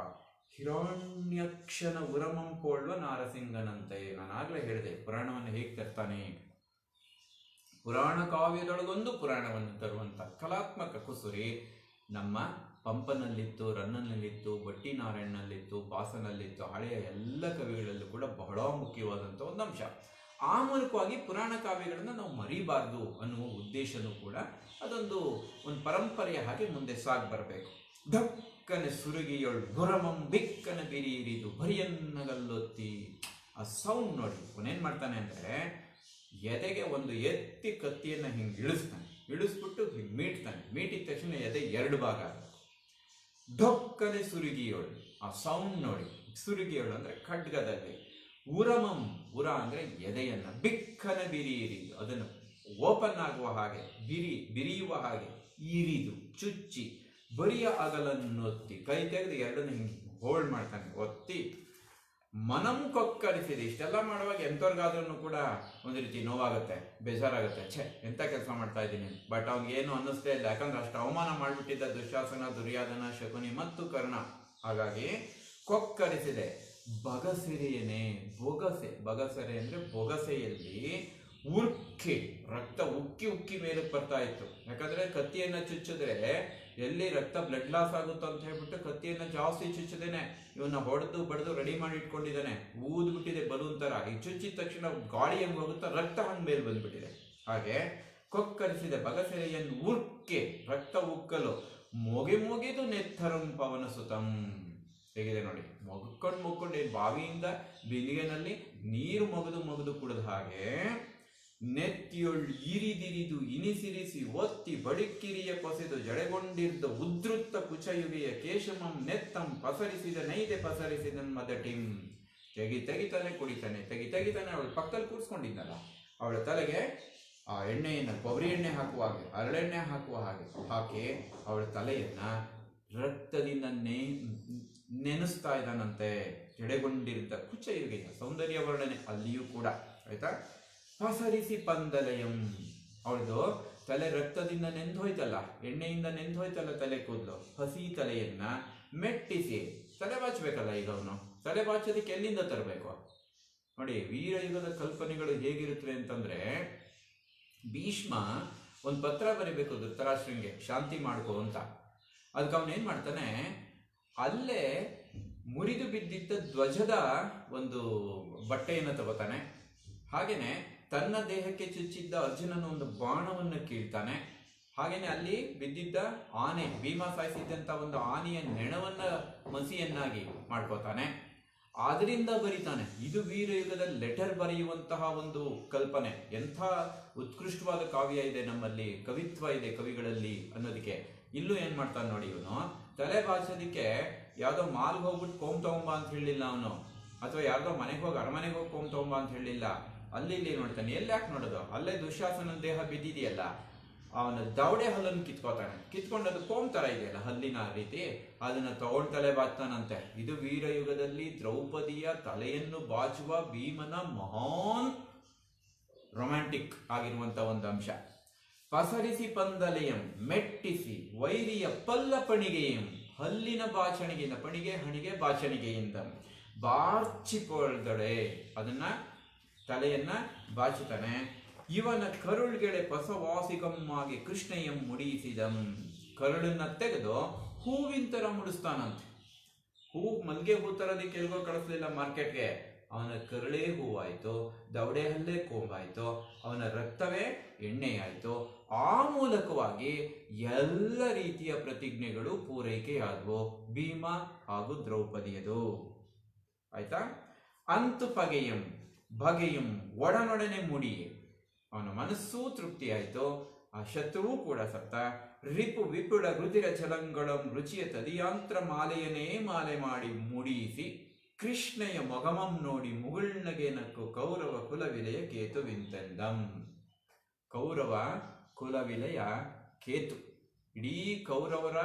ಹಿರಣ್ಯಕ್ಷನ ಉರಮಂಪೋಳ್ವ ನಾರಸಿಂಗನಂತೆ ನಾನು ಆಗ್ಲೇ ಹೇಳಿದೆ ಪುರಾಣವನ್ನು ಹೇಗೆ ತರ್ತಾನೆ ಪುರಾಣ ಕಾವ್ಯದೊಳಗೊಂದು ಪುರಾಣವನ್ನು ತರುವಂತ ಕಲಾತ್ಮಕ ಕುಸುರಿ ನಮ್ಮ ಪಂಪನಲ್ಲಿತ್ತು ರನ್ನನಲ್ಲಿತ್ತು ಬಟ್ಟಿ ನಾರಾಯಣನಲ್ಲಿತ್ತು ಬಾಸನಲ್ಲಿತ್ತು ಹಳೆಯ ಎಲ್ಲ ಕವಿಗಳಲ್ಲೂ ಕೂಡ ಬಹಳ ಮುಖ್ಯವಾದಂಥ ಒಂದು ಅಂಶ ಆ ಮೂಲಕವಾಗಿ ಪುರಾಣ ಕಾವ್ಯಗಳನ್ನು ನಾವು ಮರಿಬಾರ್ದು ಅನ್ನುವ ಉದ್ದೇಶನೂ ಕೂಡ ಅದೊಂದು ಒಂದು ಪರಂಪರೆಯ ಹಾಗೆ ಮುಂದೆ ಸಾಗಿ ಬರಬೇಕು ಧಕ್ಕನೆ ಸುರುಗಿಯೊಳ್ ಗುರಮಂ ಬಿಕ್ಕನ ಬಿರಿಯಿರಿದು ಬರಿಯನ್ನಗಲ್ಲೊತ್ತಿ ಆ ಸೌಂಡ್ ನೋಡಿ ಅವನೇನ್ ಮಾಡ್ತಾನೆ ಅಂದ್ರೆ ಎದೆಗೆ ಒಂದು ಎತ್ತಿ ಕತ್ತಿಯನ್ನ ಹಿಂಗೆ ಇಳಿಸ್ತಾನೆ ಇಳಿಸ್ಬಿಟ್ಟು ಹಿಂಗೆ ಮೀಟ್ತಾನೆ ಮೀಟಿದ ತಕ್ಷಣ ಎದೆ ಎರಡು ಭಾಗ ಆಗುತ್ತೆ ಢೊಕ್ಕನೆ ಸುರುಗಿಯೋಳು ಆ ಸೌಂಡ್ ನೋಡಿ ಸುರುಗಿಯೋಳು ಅಂದ್ರೆ ಖಡ್ಗದಲ್ಲಿ ಉರಮಂ ಉರ ಅಂದ್ರೆ ಎದೆಯನ್ನ ಬಿಕ್ಕನ ಬಿರಿಯಿರಿ ಅದನ್ನು ಓಪನ್ ಆಗುವ ಹಾಗೆ ಬಿರಿ ಬಿರಿಯುವ ಹಾಗೆ ಈರಿದು ಚುಚ್ಚಿ ಬರಿಯ ಅಗಲನ್ನು ಒತ್ತಿ ಕೈ ತೆಗೆದು ಎರಡನ್ನು ಹಿಂಗೆ ಹೋಲ್ಡ್ ಮಾಡ್ತಾನೆ ಒತ್ತಿ ಮನಂ ಕೊಕ್ಕರಿಸಿದೆ ಇಷ್ಟೆಲ್ಲ ಮಾಡುವಾಗ ಎಂಥವ್ರಿಗಾದ್ರೂ ಕೂಡ ಒಂದು ರೀತಿ ನೋವಾಗುತ್ತೆ ಬೇಜಾರಾಗುತ್ತೆ ಛೆ ಎಂತ ಕೆಲಸ ಮಾಡ್ತಾ ಇದ್ದೀನಿ ಬಟ್ ಅವ್ನಿಗೆ ಏನು ಅನ್ನಿಸ್ತೇ ಇಲ್ಲ ಯಾಕಂದ್ರೆ ಅಷ್ಟು ಅವಮಾನ ಮಾಡಿಬಿಟ್ಟಿದ್ದ ದುಶಾಸನ ದುರ್ಯಾದನ ಶಕುನಿ ಮತ್ತು ಕರ್ಣ ಹಾಗಾಗಿ ಕೊಕ್ಕರಿಸಿದೆ ಬಗಸೆರೆಯನೆ ಬೊಗಸೆ ಬಗಸೆರೆ ಅಂದ್ರೆ ಬೊಗಸೆಯಲ್ಲಿ ಉರ್ಕಿ ರಕ್ತ ಉಕ್ಕಿ ಉಕ್ಕಿ ಮೇಲೆ ಬರ್ತಾ ಇತ್ತು ಯಾಕಂದ್ರೆ ಕತ್ತಿಯನ್ನ ಚುಚ್ಚಿದ್ರೆ ಎಲ್ಲಿ ರಕ್ತ ಬ್ಲಡ್ ಲಾಸ್ ಆಗುತ್ತೋ ಅಂತ ಹೇಳ್ಬಿಟ್ಟು ಕತ್ತಿಯನ್ನ ಜಾಸ್ತಿ ಚುಚ್ಚದೇನೆ ಇವನ್ನ ಹೊಡೆದು ಬಡ್ದು ರೆಡಿ ಮಾಡಿ ಇಟ್ಕೊಂಡಿದ್ದಾನೆ ಊದ್ಬಿಟ್ಟಿದೆ ಬಲೂನ್ ತರ ಈ ಚುಚ್ಚಿದ ತಕ್ಷಣ ಗಾಳಿ ಹೆಂಗ್ ಹೋಗುತ್ತೋ ರಕ್ತ ಹಂಗ್ ಮೇಲೆ ಬಂದ್ಬಿಟ್ಟಿದೆ ಹಾಗೆ ಕೊಕ್ಕರಿಸಿದ ಬಗಸೆರೆಯನ್ನು ಉರ್ಕೆ ರಕ್ತ ಉಕ್ಕಲು ಮೊಗೆ ಮೊಗೆದು ನೆತ್ತರಂ ಪವನ ಸುತಂ ಹೇಗಿದೆ ನೋಡಿ ಮೊಗ್ಕೊಂಡು ಮೊಗ್ಕೊಂಡು ಏನ್ ಬಾವಿಯಿಂದ ಬಿಂದಿಗೆನಲ್ಲಿ ನೀರು ಮೊಗದು ಮೊಗದು ಕುಡಿದ ಹಾಗೆ ನೆತ್ತಿಯೊಳ್ ಇರಿದಿರಿದು ಇನಿಸಿರಿಸಿ ಒತ್ತಿ ಬಡಿಕಿರಿಯ ಕೊಸೆದು ಜಡೆಗೊಂಡಿದ್ದ ಉದ್ರುತ್ತ ಕುಚಯುಗೆಯ ಕೇಶಮಂ ನೆತ್ತಂ ಪಸರಿಸಿದ ನೈದೆ ಪಸರಿಸಿದ ಮದಟಿಂ ತೆಗಿ ತೆಗಿತಾನೆ ಕುಡಿತಾನೆ ತೆಗಿ ತೆಗಿತಾನೆ ಅವಳ ಪಕ್ಕದಲ್ಲಿ ಕೂರಿಸ್ಕೊಂಡಿದ್ದಲ್ಲ ಅವಳ ತಲೆಗೆ ಆ ಎಣ್ಣೆಯನ್ನು ಕೊಬ್ಬರಿ ಎಣ್ಣೆ ಹಾಕುವ ಹಾಗೆ ಹರಳೆಣ್ಣೆ ಹಾಕುವ ಹಾಗೆ ಹಾಕಿ ಅವಳ ತಲೆಯನ್ನ ರಕ್ತದಿಂದ ನೇ ನೆನೆಸ್ತಾ ಇದ್ದಾನಂತೆ ಜಡೆಗೊಂಡಿದ್ದ ಕುಚಯುಗೆಯ ಸೌಂದರ್ಯ ವರ್ಣನೆ ಅಲ್ಲಿಯೂ ಕೂಡ ಆಯ್ತಾ ಪಸರಿಸಿ ಪಂದಲಯಂ ಅವಳದು ತಲೆ ರಕ್ತದಿಂದ ನೆಂದು ಹೋಯ್ತಲ್ಲ ಎಣ್ಣೆಯಿಂದ ನೆಂದು ಹೋಯ್ತಲ್ಲ ತಲೆ ಕೂದಲು ಹಸಿ ತಲೆಯನ್ನ ಮೆಟ್ಟಿಸಿ ತಲೆ ಬಾಚಬೇಕಲ್ಲ ಈಗ ಅವನು ತಲೆ ಬಾಚೋದಕ್ಕೆ ಎಲ್ಲಿಂದ ತರಬೇಕು ನೋಡಿ ವೀರಯುಗದ ಕಲ್ಪನೆಗಳು ಹೇಗಿರುತ್ತವೆ ಅಂತಂದ್ರೆ ಭೀಷ್ಮ ಒಂದು ಪತ್ರ ಬರೀಬೇಕು ಧೃತರಾಷ್ಟ್ರಂಗೆ ಶಾಂತಿ ಮಾಡ್ಕೋ ಅಂತ ಅದಕ್ಕೆ ಅವನು ಏನ್ ಮಾಡ್ತಾನೆ ಅಲ್ಲೇ ಮುರಿದು ಬಿದ್ದಿದ್ದ ಧ್ವಜದ ಒಂದು ಬಟ್ಟೆಯನ್ನು ತಗೋತಾನೆ ಹಾಗೇನೆ ತನ್ನ ದೇಹಕ್ಕೆ ಚುಚ್ಚಿದ್ದ ಅರ್ಜುನನ ಒಂದು ಬಾಣವನ್ನು ಕೀಳ್ತಾನೆ ಹಾಗೇನೆ ಅಲ್ಲಿ ಬಿದ್ದಿದ್ದ ಆನೆ ಭೀಮ ಸಾಯಿಸಿದ್ದಂತ ಒಂದು ಆನೆಯ ನೆಣವನ್ನ ಮಸಿಯನ್ನಾಗಿ ಮಾಡ್ಕೋತಾನೆ ಅದರಿಂದ ಬರೀತಾನೆ ಇದು ವೀರಯುಗದ ಲೆಟರ್ ಬರೆಯುವಂತಹ ಒಂದು ಕಲ್ಪನೆ ಎಂಥ ಉತ್ಕೃಷ್ಟವಾದ ಕಾವ್ಯ ಇದೆ ನಮ್ಮಲ್ಲಿ ಕವಿತ್ವ ಇದೆ ಕವಿಗಳಲ್ಲಿ ಅನ್ನೋದಕ್ಕೆ ಇಲ್ಲೂ ಏನ್ ಮಾಡ್ತಾನೆ ನೋಡಿ ಇವನು ತಲೆ ಬಾಚೋದಿಕ್ಕೆ ಯಾವ್ದೋ ಮಾಲ್ಗೆ ಹೋಗ್ಬಿಟ್ಟು ಕೋಮ್ ತಗೊಂಬ ಅಂತ ಹೇಳಿಲ್ಲ ಅವನು ಅಥವಾ ಯಾರ್ದೋ ಮನೆಗೆ ಹೋಗಿ ಅರಮನೆಗೆ ಹೋಗಿ ಕೋಮ್ ತಗೊಂಬ ಅಂತ ಹೇಳಿಲ್ಲ ಅಲ್ಲಿ ಇಲ್ಲಿ ನೋಡ್ತಾನೆ ಎಲ್ಲಿ ಯಾಕೆ ನೋಡೋದು ಅಲ್ಲೇ ದುಶ್ಯಾಸನ ದೇಹ ಬಿದ್ದಿದೆಯಲ್ಲ ಅವನ ದವಡೆ ಹಲ್ಲನ್ನು ಕಿತ್ಕೋತಾನೆ ಕಿತ್ಕೊಂಡು ಅದು ಕೋಮ್ ತರ ಇದೆಯಲ್ಲ ಹಲ್ಲಿನ ರೀತಿ ಅದನ್ನ ತಗೊಂಡ್ ತಲೆ ಬಾಚ್ತಾನಂತೆ ಇದು ವೀರಯುಗದಲ್ಲಿ ದ್ರೌಪದಿಯ ತಲೆಯನ್ನು ಬಾಚುವ ಭೀಮನ ಮಹಾನ್ ರೊಮ್ಯಾಂಟಿಕ್ ಆಗಿರುವಂತ ಒಂದು ಅಂಶ ಪಸರಿಸಿ ಪಂದಲೆಯಂ ಮೆಟ್ಟಿಸಿ ವೈರಿಯ ಪಲ್ಲ ಪಣಿಗೆಯಂ ಹಲ್ಲಿನ ಬಾಚಣಿಗೆಯಿಂದ ಪಣಿಗೆ ಹಣಿಗೆ ಬಾಚಣಿಗೆಯಿಂದ ಬಾರ್ಚಿಕೊಳ್ದಡೆ ಅದನ್ನ ತಲೆಯನ್ನ ಬಾಚುತ್ತಾನೆ ಇವನ ಕರುಳ್ಗೆಳೆ ಪಸವಾಸಿಕಮ್ಮಾಗಿ ಕೃಷ್ಣಯ್ಯಂ ಮುಡಿಸಿದಂ ಕರುಳನ್ನ ತೆಗೆದು ಹೂವಿನ ತರ ಮುಡಿಸ್ತಾನಂತೆ ಹೂ ಮಲ್ಗೆ ಹೂ ತರದಕ್ಕೆ ಎಲ್ಗೋ ಕಳಿಸ್ಲಿಲ್ಲ ಮಾರ್ಕೆಟ್ಗೆ ಅವನ ಕರುಳೇ ಹೂವಾಯ್ತು ದವಡೆ ಹಲ್ಲೇ ಕೊಂಬಾಯ್ತು ಅವನ ರಕ್ತವೇ ಎಣ್ಣೆಯಾಯ್ತು ಆ ಮೂಲಕವಾಗಿ ಎಲ್ಲ ರೀತಿಯ ಪ್ರತಿಜ್ಞೆಗಳು ಪೂರೈಕೆಯಾದವು ಭೀಮ ಹಾಗೂ ದ್ರೌಪದಿಯದು ಆಯ್ತಾ ಅಂತು ಪಗೆಯಂ ಬಗೆಯಂ ಒಡನೊಡನೆ ಮುಡಿ ಅವನ ಮನಸ್ಸೂ ತೃಪ್ತಿಯಾಯಿತು ಆ ಶತ್ರುವೂ ಕೂಡ ಸತ್ತ ರಿಪು ವಿಪುಳ ರುದಿರ ಜಲಂಗಳಂ ರುಚಿಯ ತದಿಯಾಂತ್ರ ಮಾಲೆಯನೇ ಮಾಲೆ ಮಾಡಿ ಮುಡಿಸಿ ಕೃಷ್ಣಯ ಮೊಗಮಂ ನೋಡಿ ಮುಗುಳ್ನಗೆ ನಕ್ಕು ಕೌರವ ಕುಲವಿಲೆಯ ಕೇತುವಿಂತೆಂದಂ ಕೌರವ ಕುಲವಿಲೆಯ ಕೇತು ಇಡೀ ಕೌರವರ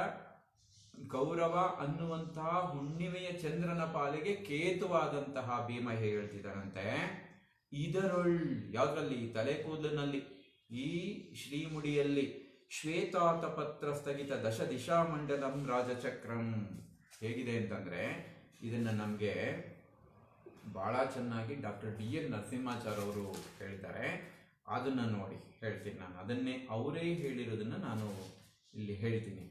ಕೌರವ ಅನ್ನುವಂತಹ ಹುಣ್ಣಿಮೆಯ ಚಂದ್ರನ ಪಾಲಿಗೆ ಕೇತುವಾದಂತಹ ಭೀಮ ಹೇಗೆ ಹೇಳ್ತಿದ್ದಾನಂತೆ ಇದರೊಳ್ ಯಾವ್ದ್ರಲ್ಲಿ ತಲೆ ಕೂದಲಿನಲ್ಲಿ ಈ ಶ್ರೀಮುಡಿಯಲ್ಲಿ ಶ್ವೇತಾತ ಪತ್ರ ಸ್ಥಗಿತ ದಶ ದಿಶಾಮಂಡಲಂ ರಾಜಚಕ್ರಂ ಹೇಗಿದೆ ಅಂತಂದ್ರೆ ಇದನ್ನ ನಮಗೆ ಬಹಳ ಚೆನ್ನಾಗಿ ಡಾಕ್ಟರ್ ಡಿ ಎನ್ ನರಸಿಂಹಾಚಾರ್ ಅವರು ಹೇಳಿದ್ದಾರೆ ಅದನ್ನು ನೋಡಿ ಹೇಳ್ತೀನಿ ನಾನು ಅದನ್ನೇ ಅವರೇ ಹೇಳಿರೋದನ್ನು ನಾನು ಇಲ್ಲಿ ಹೇಳ್ತೀನಿ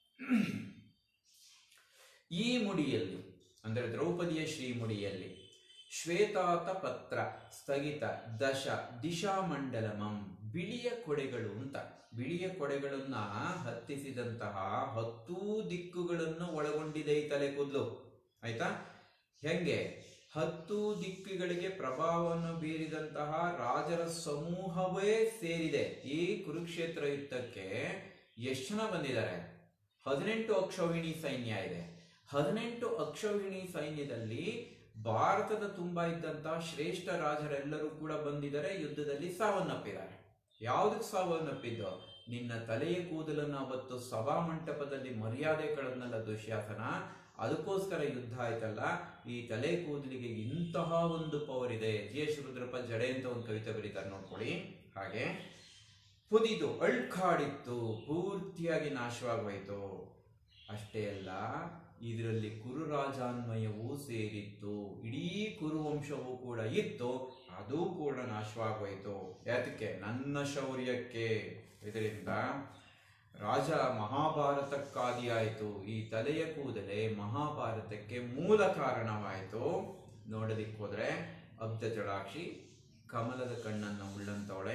ಈ ಮುಡಿಯಲ್ಲಿ ಅಂದರೆ ದ್ರೌಪದಿಯ ಶ್ರೀಮುಡಿಯಲ್ಲಿ ಶ್ವೇತಾತ ಪತ್ರ ಸ್ಥಗಿತ ದಶ ದಿಶಾಮಂಡಲಮಂ ಬಿಳಿಯ ಕೊಡೆಗಳು ಅಂತ ಬಿಳಿಯ ಕೊಡೆಗಳನ್ನ ಹತ್ತಿಸಿದಂತಹ ಹತ್ತೂ ದಿಕ್ಕುಗಳನ್ನು ಒಳಗೊಂಡಿದೆ ಈ ತಲೆ ಕೂದಲು ಆಯ್ತಾ ಹೆಂಗೆ ಹತ್ತು ದಿಕ್ಕುಗಳಿಗೆ ಪ್ರಭಾವವನ್ನು ಬೀರಿದಂತಹ ರಾಜರ ಸಮೂಹವೇ ಸೇರಿದೆ ಈ ಕುರುಕ್ಷೇತ್ರ ಯುದ್ಧಕ್ಕೆ ಎಷ್ಟು ಜನ ಬಂದಿದ್ದಾರೆ ಹದಿನೆಂಟು ಅಕ್ಷೌಹಿಣಿ ಸೈನ್ಯ ಇದೆ ಹದಿನೆಂಟು ಅಕ್ಷೌಹಿಣಿ ಸೈನ್ಯದಲ್ಲಿ ಭಾರತದ ತುಂಬ ಇದ್ದಂತಹ ಶ್ರೇಷ್ಠ ರಾಜರೆಲ್ಲರೂ ಕೂಡ ಬಂದಿದ್ದಾರೆ ಯುದ್ಧದಲ್ಲಿ ಸಾವನ್ನಪ್ಪಿದ್ದಾರೆ ಯಾವುದಕ್ಕೆ ಸಾವನ್ನಪ್ಪಿದ್ದು ನಿನ್ನ ತಲೆಯ ಕೂದಲನ್ನು ಅವತ್ತು ಸಭಾ ಮಂಟಪದಲ್ಲಿ ಮರ್ಯಾದೆ ಕಳೆದ್ನಲ್ಲ ದುಶ್ಯಾಸನ ಅದಕ್ಕೋಸ್ಕರ ಯುದ್ಧ ಆಯ್ತಲ್ಲ ಈ ತಲೆ ಕೂದಲಿಗೆ ಇಂತಹ ಒಂದು ಪವರ್ ಇದೆ ಜಿ ಎಸ್ ರುದ್ರಪ್ಪ ಜಡೆ ಅಂತ ಒಂದು ಕವಿತೆ ಬರೀತಾರೆ ನೋಡ್ಕೊಳ್ಳಿ ಹಾಗೆ ಪುದಿದು ಅಳ್ಕಾಡಿತ್ತು ಪೂರ್ತಿಯಾಗಿ ನಾಶವಾಗೋಯ್ತು ಅಷ್ಟೇ ಅಲ್ಲ ಇದರಲ್ಲಿ ಕುರು ರಾಜಾನ್ವಯವೂ ಸೇರಿತ್ತು ಇಡೀ ಕುರುವಂಶವೂ ಕೂಡ ಇತ್ತು ಅದು ಕೂಡ ನಾಶವಾಗೋಯ್ತು ಯಾತಕ್ಕೆ ನನ್ನ ಶೌರ್ಯಕ್ಕೆ ಇದರಿಂದ ರಾಜ ಮಹಾಭಾರತಕ್ಕಾದಿಯಾಯಿತು ಈ ತಲೆಯ ಕೂದಲೇ ಮಹಾಭಾರತಕ್ಕೆ ಮೂಲ ಕಾರಣವಾಯಿತು ನೋಡಲಿಕ್ಕೆ ಹೋದ್ರೆ ಅಬ್ಧ ಜಡಾಕ್ಷಿ ಕಮಲದ ಕಣ್ಣನ್ನು ಉಳ್ಳಂತವಳೆ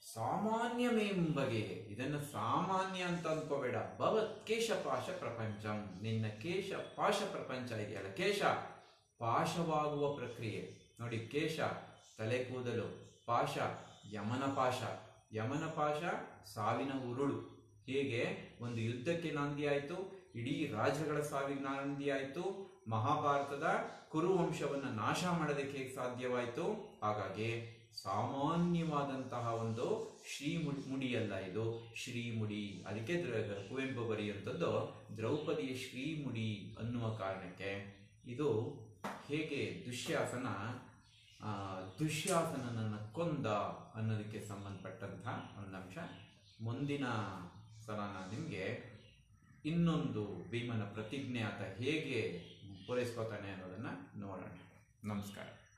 ಸಾಮಾನ್ಯಮೆಂಬಗೆ ಇದನ್ನು ಸಾಮಾನ್ಯ ಅಂತ ಅನ್ಕೋಬೇಡ ಭವತ್ ಕೇಶಪಾಶ ಪ್ರಪಂಚಂ ನಿನ್ನ ಕೇಶ ಪಾಶ ಪ್ರಪಂಚ ಇದೆಯಲ್ಲ ಕೇಶ ಪಾಶವಾಗುವ ಪ್ರಕ್ರಿಯೆ ನೋಡಿ ಕೇಶ ತಲೆ ಕೂದಲು ಪಾಶ ಯಮನ ಪಾಶ ಯಮನ ಪಾಶ ಸಾವಿನ ಉರುಳು ಹೀಗೆ ಒಂದು ಯುದ್ಧಕ್ಕೆ ನಾಂದಿ ಆಯಿತು ಇಡೀ ರಾಜ್ಯಗಳ ಸಾವಿಗೆ ನಾಂದಿ ಆಯಿತು ಮಹಾಭಾರತದ ಕುರುವಂಶವನ್ನು ನಾಶ ಮಾಡೋದಕ್ಕೆ ಹೇಗೆ ಸಾಧ್ಯವಾಯಿತು ಹಾಗಾಗಿ ಸಾಮಾನ್ಯವಾದಂತಹ ಒಂದು ಶ್ರೀಮುಡಿ ಮುಡಿಯಲ್ಲ ಇದು ಶ್ರೀಮುಡಿ ಅದಕ್ಕೆ ದ್ರ- ಕುವೆಂಪು ಬರೆಯುವಂಥದ್ದು ದ್ರೌಪದಿಯ ಶ್ರೀಮುಡಿ ಅನ್ನುವ ಕಾರಣಕ್ಕೆ ಇದು ಹೇಗೆ ದುಶ್ಯಾಸನ ಆ, ದುಶ್ಯಾಸನನನ್ನು ಕೊಂದ ಅನ್ನೋದಕ್ಕೆ ಸಂಬಂಧಪಟ್ಟಂತಹ ಒಂದು ಅಂಶ ಮುಂದಿನ ಸಲ ನಾನು ನಿಮಗೆ ಇನ್ನೊಂದು ಭೀಮನ ಪ್ರತಿಜ್ಞೆ ಆತ ಹೇಗೆ ಪೂರೈಸ್ಕೋತಾನೆ ಅನ್ನೋದನ್ನು ನೋಡೋಣ ನಮಸ್ಕಾರ